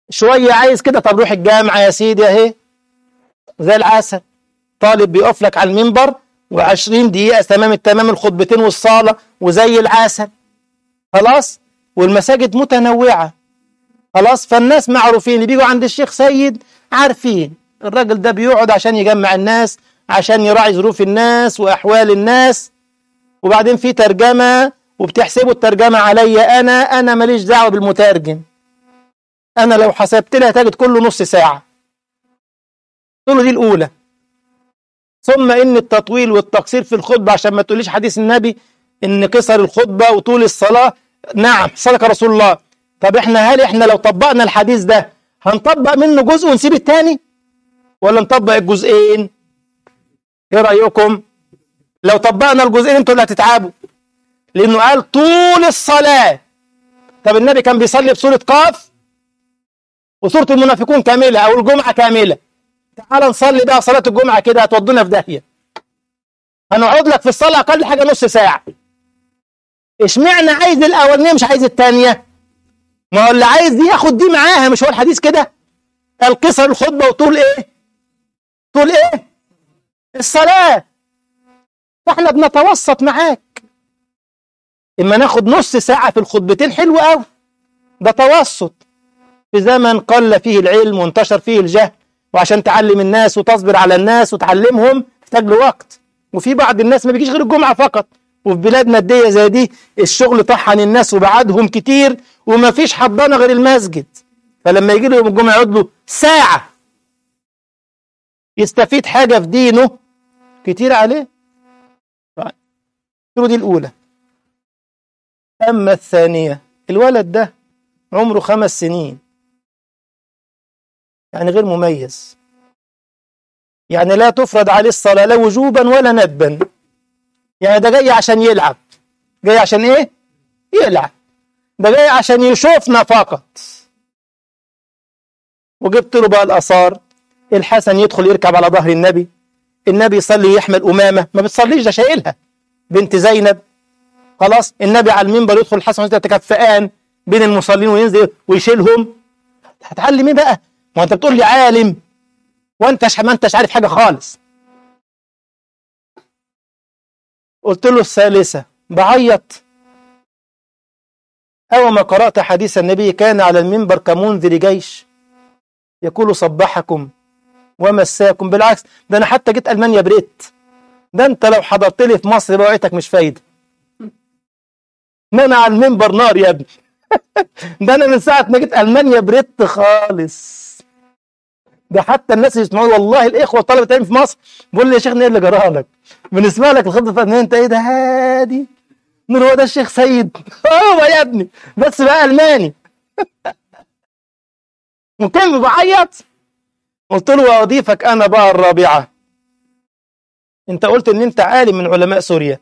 شوية عايز كده طب روح الجامعة يا سيدي اهي زي العسل طالب بيقف لك على المنبر و20 دقيقة تمام التمام الخطبتين والصالة وزي العسل خلاص والمساجد متنوعة خلاص فالناس معروفين اللي بيجوا عند الشيخ سيد عارفين الراجل ده بيقعد عشان يجمع الناس عشان يراعي ظروف الناس وأحوال الناس وبعدين في ترجمة وبتحسبوا الترجمة عليا أنا أنا ماليش دعوة بالمترجم أنا لو حسبت لها تجد كله نص ساعة تقول له دي الأولى ثم إن التطويل والتقصير في الخطبة عشان ما تقوليش حديث النبي إن قصر الخطبة وطول الصلاة نعم صدق رسول الله طب إحنا هل إحنا لو طبقنا الحديث ده هنطبق منه جزء ونسيب التاني ولا نطبق الجزئين إيه رأيكم لو طبقنا الجزئين انتوا اللي هتتعبوا لأنه قال طول الصلاة طب النبي كان بيصلي بسورة قاف وسورة المنافقون كاملة أو الجمعة كاملة تعال نصلي بقى صلاة الجمعة كده هتودونا في داهية هنقعد لك في الصلاة أقل حاجة نص ساعة اشمعنى عايز الأولانية مش عايز الثانية ما هو اللي عايز دي ياخد دي معاها مش هو الحديث كده القصر الخطبة وطول ايه طول ايه الصلاة فاحنا بنتوسط معاك اما ناخد نص ساعة في الخطبتين حلو قوي ده توسط في زمن قل فيه العلم وانتشر فيه الجهل وعشان تعلم الناس وتصبر على الناس وتعلمهم محتاج له وقت وفي بعض الناس ما بيجيش غير الجمعة فقط وفي بلاد مادية زي دي الشغل طحن الناس وبعدهم كتير وما فيش حضانة غير المسجد فلما يجي له يوم الجمعة يقعد له ساعة يستفيد حاجة في دينه كتير عليه طيب دي الأولى أما الثانية الولد ده عمره خمس سنين يعني غير مميز يعني لا تفرض عليه الصلاة لا وجوبا ولا ندبا يعني ده جاي عشان يلعب جاي عشان ايه يلعب ده جاي عشان يشوفنا فقط وجبت له بقى الآثار الحسن يدخل يركب على ظهر النبي النبي يصلي يحمل أمامة ما بتصليش ده شايلها بنت زينب خلاص النبي على المنبر يدخل الحسن والحسين يتكفئان بين المصلين وينزل ويشيلهم هتعلم ايه بقى ما انت بتقول لي عالم وانت ما انتش عارف حاجه خالص قلت له الثالثه بعيط أو ما قرأت حديث النبي كان على المنبر كمنذر جيش يقول صبحكم ومساكم بالعكس ده أنا حتى جيت ألمانيا بريت ده أنت لو حضرت لي في مصر بوعيتك مش فايدة ما أنا على المنبر نار يا ابني ده أنا من ساعة ما جيت ألمانيا بريت خالص ده حتى الناس يسمعوا والله الإخوة الطلبة العلم في مصر بيقول لي يا شيخنا إيه اللي جرى لك بالنسبة لك الخطبة الفنية أنت إيه ده هادي نور هو ده الشيخ سيد هو يا ابني بس بقى ألماني وكان بعيط قلت له وظيفك أنا بقى الرابعة أنت قلت إن أنت عالم من علماء سوريا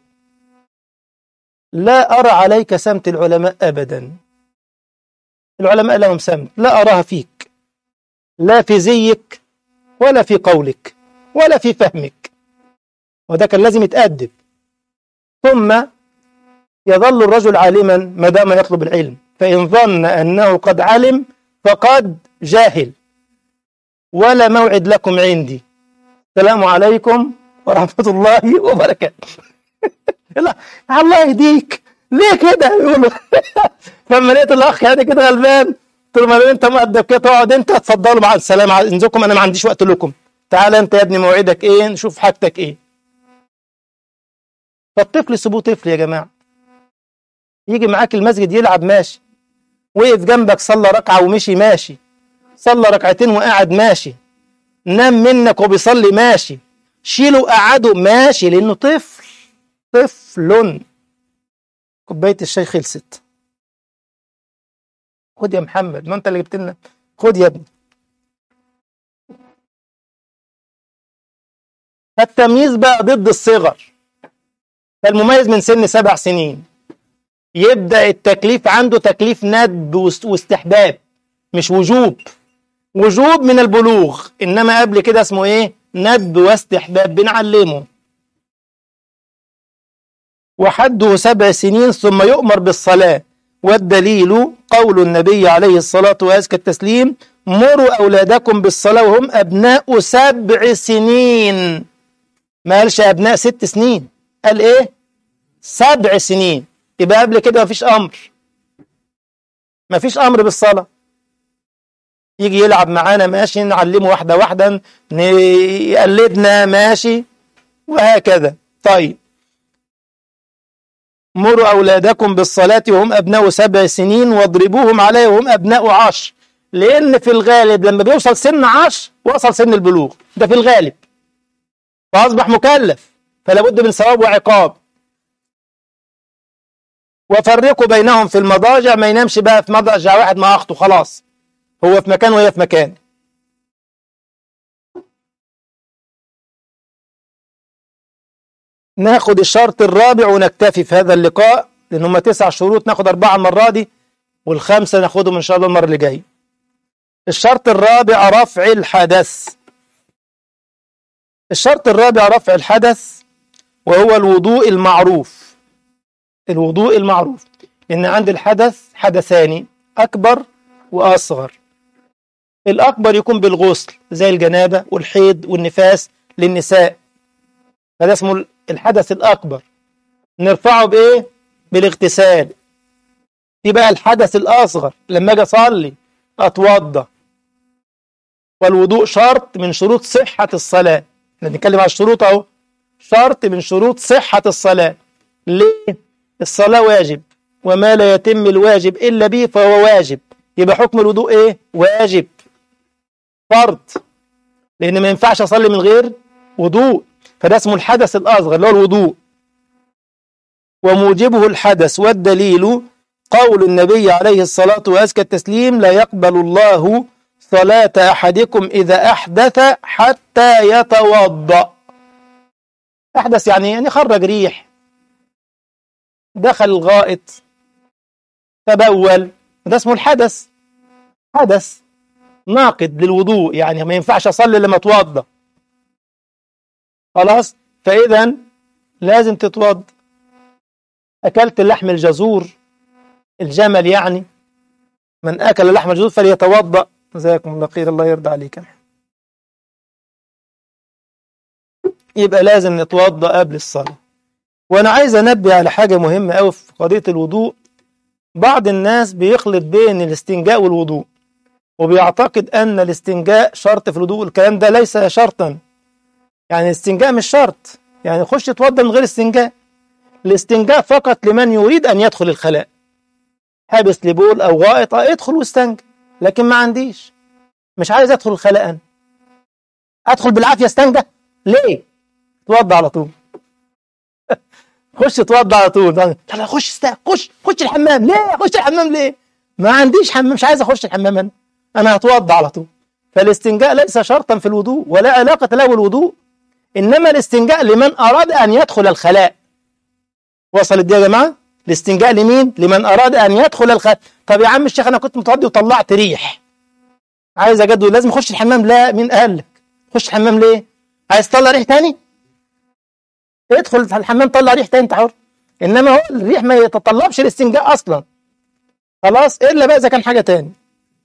لا أرى عليك سمت العلماء أبدا العلماء لهم سمت لا أراها فيك لا في زيك ولا في قولك ولا في فهمك وده كان لازم يتأدب ثم يظل الرجل عالما ما دام يطلب العلم فإن ظن أنه قد علم فقد جاهل ولا موعد لكم عندي السلام عليكم ورحمة الله وبركاته لا الله يهديك ليه كده يقولوا لما لقيت الاخ يعني كده غلبان قلت له ما انت مؤدب كده تقعد انت اتفضلوا مع السلامه انزلكم انا ما عنديش وقت لكم تعال انت يا ابني موعدك ايه نشوف حاجتك ايه فالطفل سيبوه طفل يا جماعه يجي معاك المسجد يلعب ماشي وقف جنبك صلى ركعه ومشي ماشي صلى ركعتين وقعد ماشي نام منك وبيصلي ماشي شيله قعده ماشي لانه طفل طفل كوبايه الشاي خلصت خد يا محمد ما انت اللي جبت لنا خد يا ابني التمييز بقى ضد الصغر فالمميز من سن سبع سنين يبدأ التكليف عنده تكليف ندب واستحباب مش وجوب وجوب من البلوغ إنما قبل كده اسمه إيه ندب واستحباب بنعلمه وحده سبع سنين ثم يؤمر بالصلاة والدليل قول النبي عليه الصلاة وأزكى التسليم مروا أولادكم بالصلاة وهم أبناء سبع سنين ما قالش أبناء ست سنين قال إيه سبع سنين يبقى قبل كده مفيش أمر مفيش أمر بالصلاة يجي يلعب معانا ماشي نعلمه واحدة واحدة يقلدنا ماشي وهكذا طيب مروا أولادكم بالصلاة وهم أبناء سبع سنين واضربوهم عليه وهم أبناء عشر لأن في الغالب لما بيوصل سن عشر وصل سن البلوغ ده في الغالب فأصبح مكلف فلا بد من ثواب وعقاب وفرقوا بينهم في المضاجع ما ينامش بقى في مضجع واحد مع أخته خلاص هو في مكان وهي في مكان ناخد الشرط الرابع ونكتفي في هذا اللقاء لأن هم تسع شروط ناخد أربعة المرة دي والخمسة ناخدهم إن شاء الله المرة اللي جاية الشرط الرابع رفع الحدث الشرط الرابع رفع الحدث وهو الوضوء المعروف الوضوء المعروف إن عند الحدث حدثان أكبر وأصغر الأكبر يكون بالغسل زي الجنابة والحيض والنفاس للنساء فده اسمه الحدث الأكبر نرفعه بإيه؟ بالاغتسال يبقى الحدث الأصغر لما أجي أصلي أتوضى والوضوء شرط من شروط صحة الصلاة احنا بنتكلم على الشروط أهو شرط من شروط صحة الصلاة ليه؟ الصلاة واجب وما لا يتم الواجب إلا به فهو واجب يبقى حكم الوضوء إيه؟ واجب فرض لأن ما ينفعش أصلي من غير وضوء فده اسمه الحدث الأصغر اللي هو الوضوء وموجبه الحدث والدليل قول النبي عليه الصلاة وأزكى التسليم لا يقبل الله صلاة أحدكم إذا أحدث حتى يتوضأ أحدث يعني يعني خرج ريح دخل الغائط تبول ده اسمه الحدث حدث ناقد للوضوء يعني ما ينفعش أصلي لما أتوضأ خلاص فإذا لازم تتوضأ أكلت اللحم الجزور الجمل يعني من أكل لحم الجزور فليتوضأ جزاكم الله خير الله يرضى عليك يبقى لازم نتوضأ قبل الصلاة وأنا عايز أنبه على حاجة مهمة أوي في قضية الوضوء بعض الناس بيخلط بين الاستنجاء والوضوء وبيعتقد أن الاستنجاء شرط في الوضوء الكلام ده ليس شرطا يعني الاستنجاء مش شرط يعني خش اتوضى من غير استنجاء الاستنجاء فقط لمن يريد أن يدخل الخلاء حابس لبول أو غائط ادخل واستنجى لكن ما عنديش مش عايز أدخل الخلاء أنا أدخل بالعافية استنجى ليه؟ توضى على طول خش اتوضى على طول لا لا خش است... خش خش الحمام ليه؟ خش الحمام ليه؟ ما عنديش حمام مش عايز أخش الحمام أنا أنا هتوضى على طول فالاستنجاء ليس شرطا في الوضوء ولا علاقة له بالوضوء إنما الاستنجاء لمن أراد أن يدخل الخلاء وصلت دي يا جماعة الاستنجاء لمين لمن أراد أن يدخل الخلاء طب يا عم الشيخ أنا كنت متوضي وطلعت ريح عايز أجدد لازم أخش الحمام لا مين قال لك خش الحمام ليه عايز تطلع ريح تاني ادخل الحمام طلع ريح تاني انت حر انما هو الريح ما يتطلبش الاستنجاء اصلا خلاص الا بقى اذا كان حاجه تاني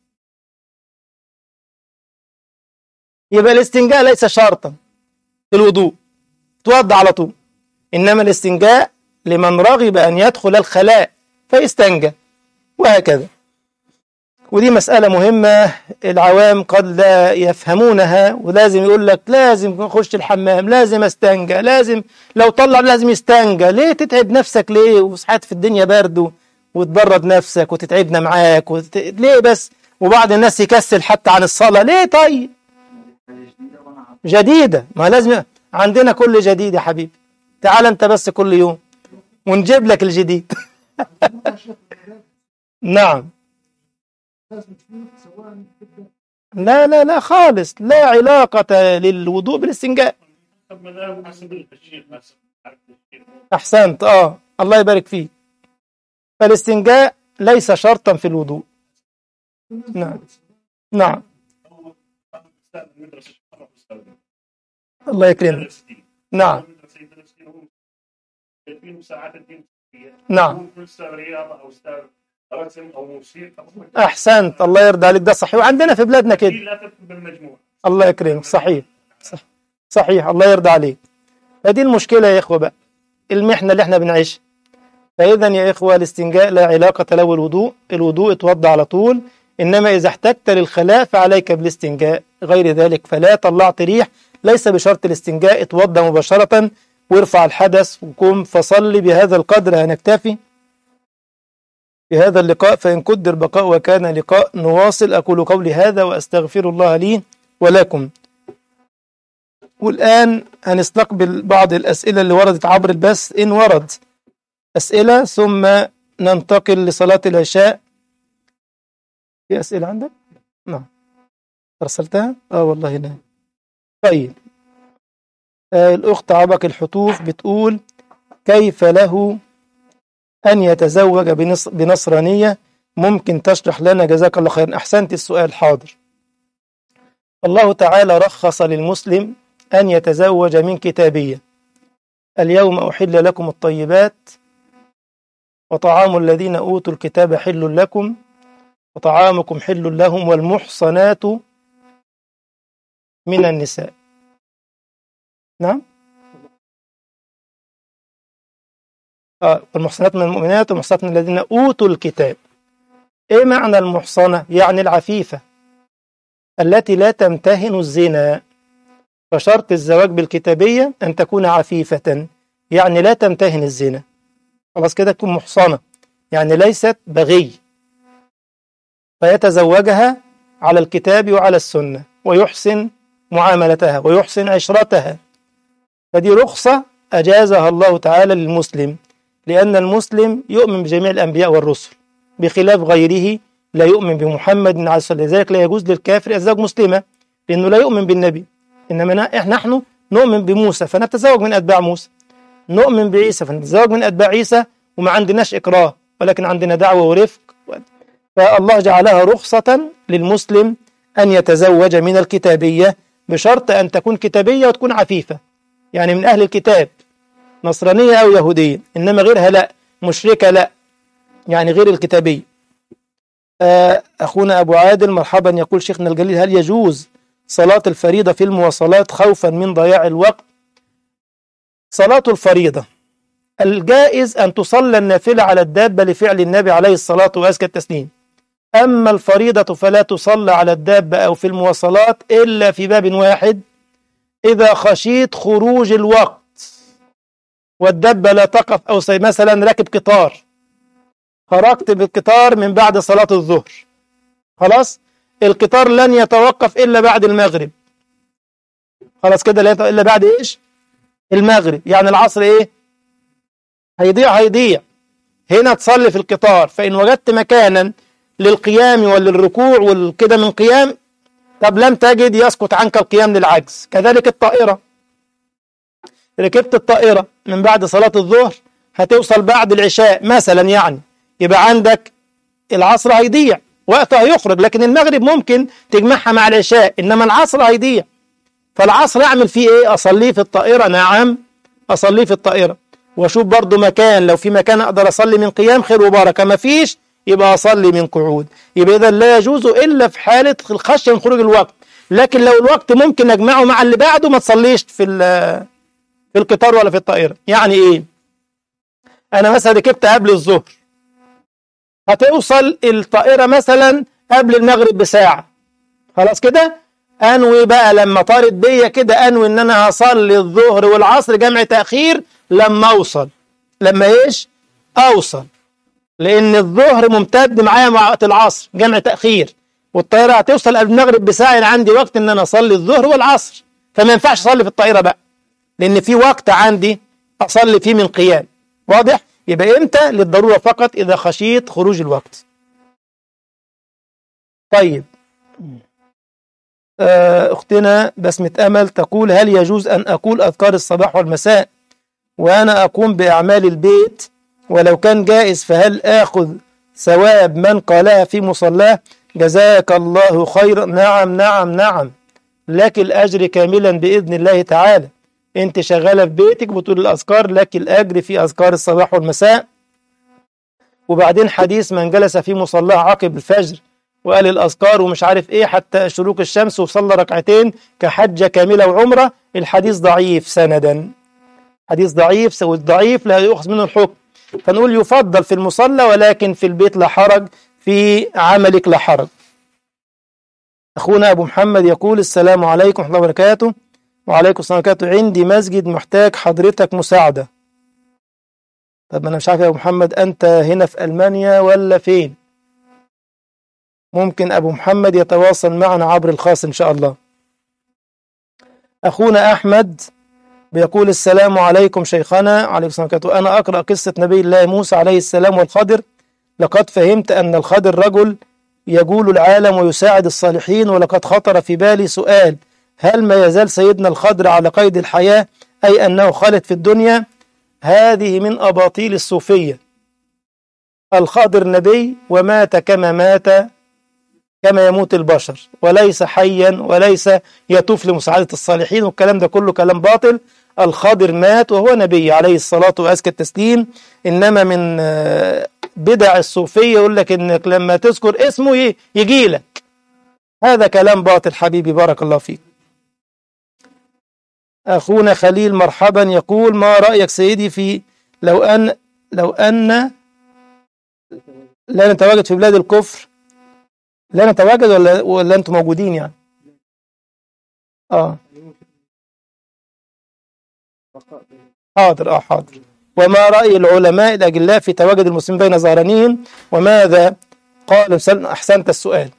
يبقى الاستنجاء ليس شرطا في الوضوء توضى على طول انما الاستنجاء لمن رغب ان يدخل الخلاء فيستنجى وهكذا ودي مسألة مهمة العوام قد لا يفهمونها ولازم يقول لك لازم أخش الحمام لازم استنجى لازم لو طلع لازم يستنجى ليه تتعب نفسك ليه وصحات في الدنيا برد وتبرد نفسك وتتعبنا معاك وت... ليه بس وبعض الناس يكسل حتى عن الصلاة ليه طيب جديدة ما لازم عندنا كل جديد يا حبيبي تعال انت بس كل يوم ونجيب لك الجديد نعم لا لا لا خالص لا علاقة للوضوء بالاستنجاء أحسنت آه الله يبارك فيك فالاستنجاء ليس شرطا في الوضوء نعم نعم الله يكرمك نعم نعم كل استاذ رياضه او استاذ رسم او موسيقى احسنت الله يرضى عليك ده صحيح وعندنا في بلادنا دي كده لا تدخل بالمجموع الله يكرمك صحيح صح. صحيح الله يرضى عليك فدي المشكلة يا إخوة بقى المحنة اللي احنا بنعيشها فإذا يا إخوة الاستنجاء لا علاقة له بالوضوء الوضوء اتوضى على طول إنما إذا احتجت للخلاء فعليك بالاستنجاء غير ذلك فلا طلعت ريح ليس بشرط الاستنجاء اتوضى مباشرة وارفع الحدث وقم فصلي بهذا القدر هنكتفي بهذا اللقاء فإن قدر بقاء وكان لقاء نواصل أقول قولي هذا وأستغفر الله لي ولكم والآن هنستقبل بعض الأسئلة اللي وردت عبر البث إن ورد أسئلة ثم ننتقل لصلاة العشاء في أسئلة عندك؟ نعم أرسلتها؟ آه والله نعم طيب آه الأخت عبق الحتوف بتقول كيف له أن يتزوج بنص بنصرانية ممكن تشرح لنا جزاك الله خيرا أحسنت السؤال حاضر الله تعالى رخص للمسلم أن يتزوج من كتابية اليوم أحل لكم الطيبات وطعام الذين أوتوا الكتاب حل لكم وطعامكم حل لهم والمحصنات من النساء نعم آه والمحصنات من المؤمنات والمحصنات من الذين أوتوا الكتاب إيه معنى المحصنة؟ يعني العفيفة التي لا تمتهن الزنا فشرط الزواج بالكتابية أن تكون عفيفة يعني لا تمتهن الزنا خلاص كده تكون محصنة يعني ليست بغي فيتزوجها على الكتاب وعلى السنة ويحسن معاملتها ويحسن عشرتها فدي رخصة أجازها الله تعالى للمسلم لأن المسلم يؤمن بجميع الأنبياء والرسل بخلاف غيره لا يؤمن بمحمد عليه الصلاة والسلام لذلك لا يجوز للكافر الزواج مسلمة لأنه لا يؤمن بالنبي إنما نحن نؤمن بموسى فنتزوج من أتباع موسى نؤمن بعيسى فنتزوج من أتباع عيسى وما عندناش إكراه ولكن عندنا دعوة ورفق فالله جعلها رخصة للمسلم أن يتزوج من الكتابية بشرط أن تكون كتابية وتكون عفيفة يعني من أهل الكتاب نصرانية أو يهودية إنما غيرها لا مشركة لا يعني غير الكتابية أخونا أبو عادل مرحبا يقول شيخنا الجليل هل يجوز صلاة الفريضة في المواصلات خوفا من ضياع الوقت صلاة الفريضة الجائز أن تصلى النافلة على الدابة لفعل النبي عليه الصلاة وأزكى التسليم أما الفريضة فلا تصلى على الدابة أو في المواصلات إلا في باب واحد إذا خشيت خروج الوقت والدابة لا تقف أو مثلا راكب قطار خرجت بالقطار من بعد صلاة الظهر خلاص القطار لن يتوقف إلا بعد المغرب خلاص كده لا إلا بعد إيش المغرب يعني العصر إيه هيضيع هيضيع هنا تصلي في القطار فإن وجدت مكانا للقيام وللركوع والكده من قيام طب لم تجد يسقط عنك القيام للعجز كذلك الطائرة ركبت الطائرة من بعد صلاة الظهر هتوصل بعد العشاء مثلا يعني يبقى عندك العصر هيضيع وقتها هيخرج لكن المغرب ممكن تجمعها مع العشاء إنما العصر هيضيع فالعصر أعمل فيه إيه أصليه في الطائرة نعم أصليه في الطائرة وأشوف برضو مكان لو في مكان أقدر أصلي من قيام خير وبركة ما فيش يبقى أصلي من قعود يبقى إذا لا يجوز إلا في حالة الخشية من خروج الوقت لكن لو الوقت ممكن أجمعه مع اللي بعده ما تصليش في في القطار ولا في الطائرة يعني إيه أنا مثلا ركبت قبل الظهر هتوصل الطائرة مثلا قبل المغرب بساعة خلاص كده أنوي بقى لما طارت بيا كده أنوي إن أنا هصلي الظهر والعصر جمع تأخير لما أوصل لما إيش أوصل لأن الظهر ممتد معايا مع وقت العصر جمع تأخير والطائرة هتوصل قبل المغرب بساعة يعني عندي وقت إن أنا أصلي الظهر والعصر فما ينفعش أصلي في الطائرة بقى لأن في وقت عندي أصلي فيه من قيام واضح؟ يبقى إمتى؟ للضرورة فقط إذا خشيت خروج الوقت طيب أختنا بسمة أمل تقول هل يجوز أن أقول أذكار الصباح والمساء وأنا أقوم بأعمال البيت ولو كان جائز فهل آخذ ثواب من قالها في مصلاه جزاك الله خيرا نعم نعم نعم لك الأجر كاملا بإذن الله تعالى أنت شغالة في بيتك بتقول الأذكار لك الأجر في أذكار الصباح والمساء وبعدين حديث من جلس في مصلاه عقب الفجر وقال الأذكار ومش عارف إيه حتى شروق الشمس وصلى ركعتين كحجة كاملة وعمرة الحديث ضعيف سندا حديث ضعيف والضعيف لا يؤخذ منه الحكم فنقول يفضل في المصلى ولكن في البيت لا حرج في عملك لا حرج أخونا أبو محمد يقول السلام عليكم ورحمة الله وبركاته وعليكم السلام ورحمة الله وبركاته عندي مسجد محتاج حضرتك مساعدة طب أنا مش عارف يا أبو محمد أنت هنا في ألمانيا ولا فين ممكن أبو محمد يتواصل معنا عبر الخاص إن شاء الله أخونا أحمد بيقول السلام عليكم شيخنا عليكم السلام وبركاته أنا أقرأ قصة نبي الله موسى عليه السلام والخضر لقد فهمت أن الخضر رجل يجول العالم ويساعد الصالحين ولقد خطر في بالي سؤال هل ما يزال سيدنا الخضر على قيد الحياة أي أنه خالد في الدنيا هذه من أباطيل الصوفية الخضر نبي ومات كما مات كما يموت البشر وليس حيا وليس يطوف لمساعدة الصالحين والكلام ده كله كلام باطل الخضر مات وهو نبي عليه الصلاة وأزكى التسليم إنما من بدع الصوفية يقول لك إنك لما تذكر اسمه يجي لك هذا كلام باطل حبيبي بارك الله فيك أخونا خليل مرحبا يقول ما رأيك سيدي في لو أن لو أن لا نتواجد في بلاد الكفر لا نتواجد ولا ولا أنتم موجودين يعني آه حاضر آه حاضر وما رأي العلماء الأجلاء في تواجد المسلمين بين ظهرانيهم وماذا قال أحسنت السؤال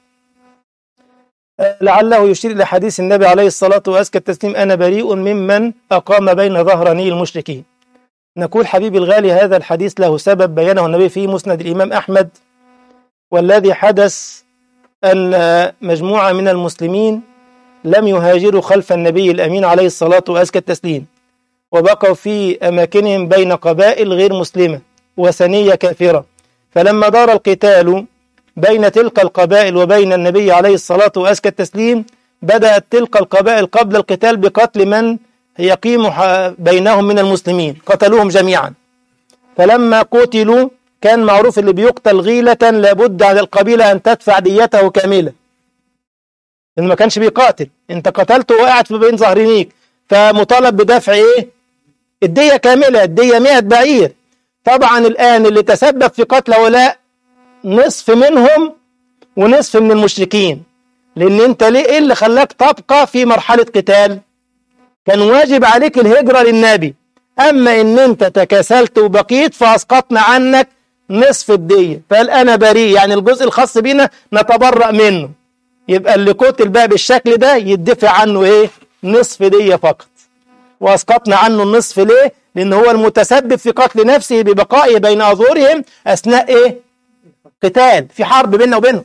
لعله يشير إلى حديث النبي عليه الصلاة وأزكى التسليم أنا بريء ممن أقام بين ظهراني المشركين نقول حبيبي الغالي هذا الحديث له سبب بينه النبي في مسند الإمام أحمد والذي حدث أن مجموعة من المسلمين لم يهاجروا خلف النبي الأمين عليه الصلاة وأزكى التسليم وبقوا في أماكنهم بين قبائل غير مسلمة وثنية كافرة فلما دار القتال بين تلك القبائل وبين النبي عليه الصلاة وأزكى التسليم بدأت تلك القبائل قبل القتال بقتل من يقيم بينهم من المسلمين قتلوهم جميعا فلما قتلوا كان معروف اللي بيقتل غيلة لابد على القبيلة أن تدفع ديته كاملة إن ما كانش بيقاتل أنت قتلته وقعد في بين ظهرينيك فمطالب بدفع إيه الدية كاملة الدية 100 بعير طبعا الآن اللي تسبب في قتل هؤلاء نصف منهم ونصف من المشركين لأن أنت ليه إيه اللي خلاك تبقى في مرحلة قتال كان واجب عليك الهجرة للنبي أما إن أنت تكاسلت وبقيت فأسقطنا عنك نصف الدية فقال أنا بريء يعني الجزء الخاص بينا نتبرأ منه يبقى اللي قتل بقى بالشكل ده يدفع عنه إيه نصف دية فقط وأسقطنا عنه النصف ليه لأن هو المتسبب في قتل نفسه ببقائه بين أظهرهم أثناء إيه قتال في حرب بيننا وبينهم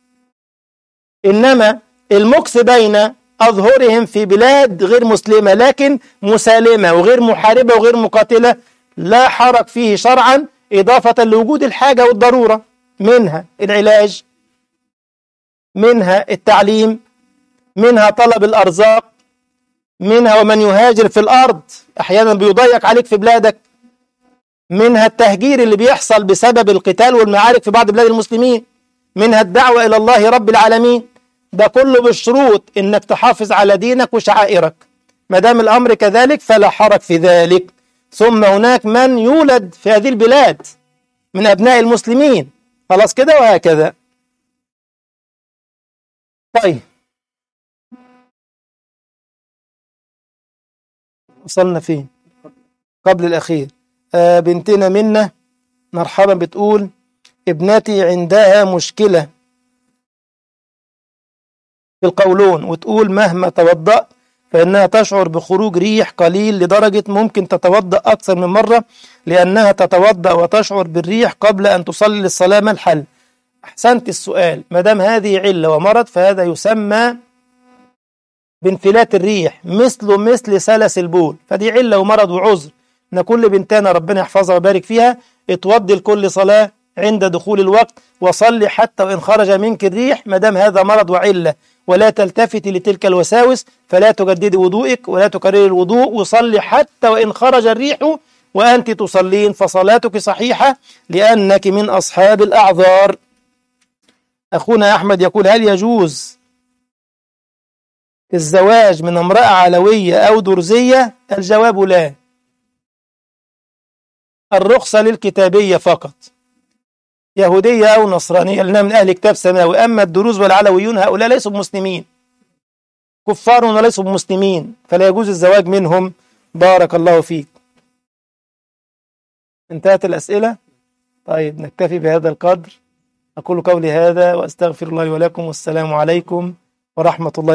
إنما المكث بين أظهرهم في بلاد غير مسلمة لكن مسالمة وغير محاربة وغير مقاتلة لا حرج فيه شرعا إضافة لوجود الحاجة والضرورة منها العلاج منها التعليم منها طلب الأرزاق منها ومن يهاجر في الأرض أحيانا بيضيق عليك في بلادك منها التهجير اللي بيحصل بسبب القتال والمعارك في بعض بلاد المسلمين منها الدعوة إلى الله رب العالمين ده كله بالشروط إنك تحافظ على دينك وشعائرك ما دام الأمر كذلك فلا حرج في ذلك ثم هناك من يولد في هذه البلاد من أبناء المسلمين خلاص كده وهكذا طيب وصلنا فين قبل الأخير آه بنتنا منا مرحبا بتقول ابنتي عندها مشكلة في القولون وتقول مهما توضأ فإنها تشعر بخروج ريح قليل لدرجة ممكن تتوضأ أكثر من مرة لأنها تتوضأ وتشعر بالريح قبل أن تصلي للصلاة ما الحل أحسنت السؤال ما دام هذه علة ومرض فهذا يسمى بانفلات الريح مثل مثل سلس البول فدي علة ومرض وعذر ان كل بنتنا ربنا يحفظها ويبارك فيها اتوضي لكل صلاة عند دخول الوقت وصلي حتى وإن خرج منك الريح ما دام هذا مرض وعلة ولا تلتفتي لتلك الوساوس فلا تجددي وضوئك ولا تكرري الوضوء وصلي حتى وإن خرج الريح وأنت تصلين فصلاتك صحيحة لأنك من أصحاب الأعذار أخونا أحمد يقول هل يجوز الزواج من امرأة علوية أو درزية الجواب لا الرخصة للكتابية فقط يهودية أو نصرانية لنا من أهل كتاب سماوي أما الدروز والعلويون هؤلاء ليسوا مسلمين كفار وليسوا مسلمين فلا يجوز الزواج منهم بارك الله فيك انتهت الأسئلة طيب نكتفي بهذا القدر أقول قولي هذا وأستغفر الله ولكم والسلام عليكم ورحمة الله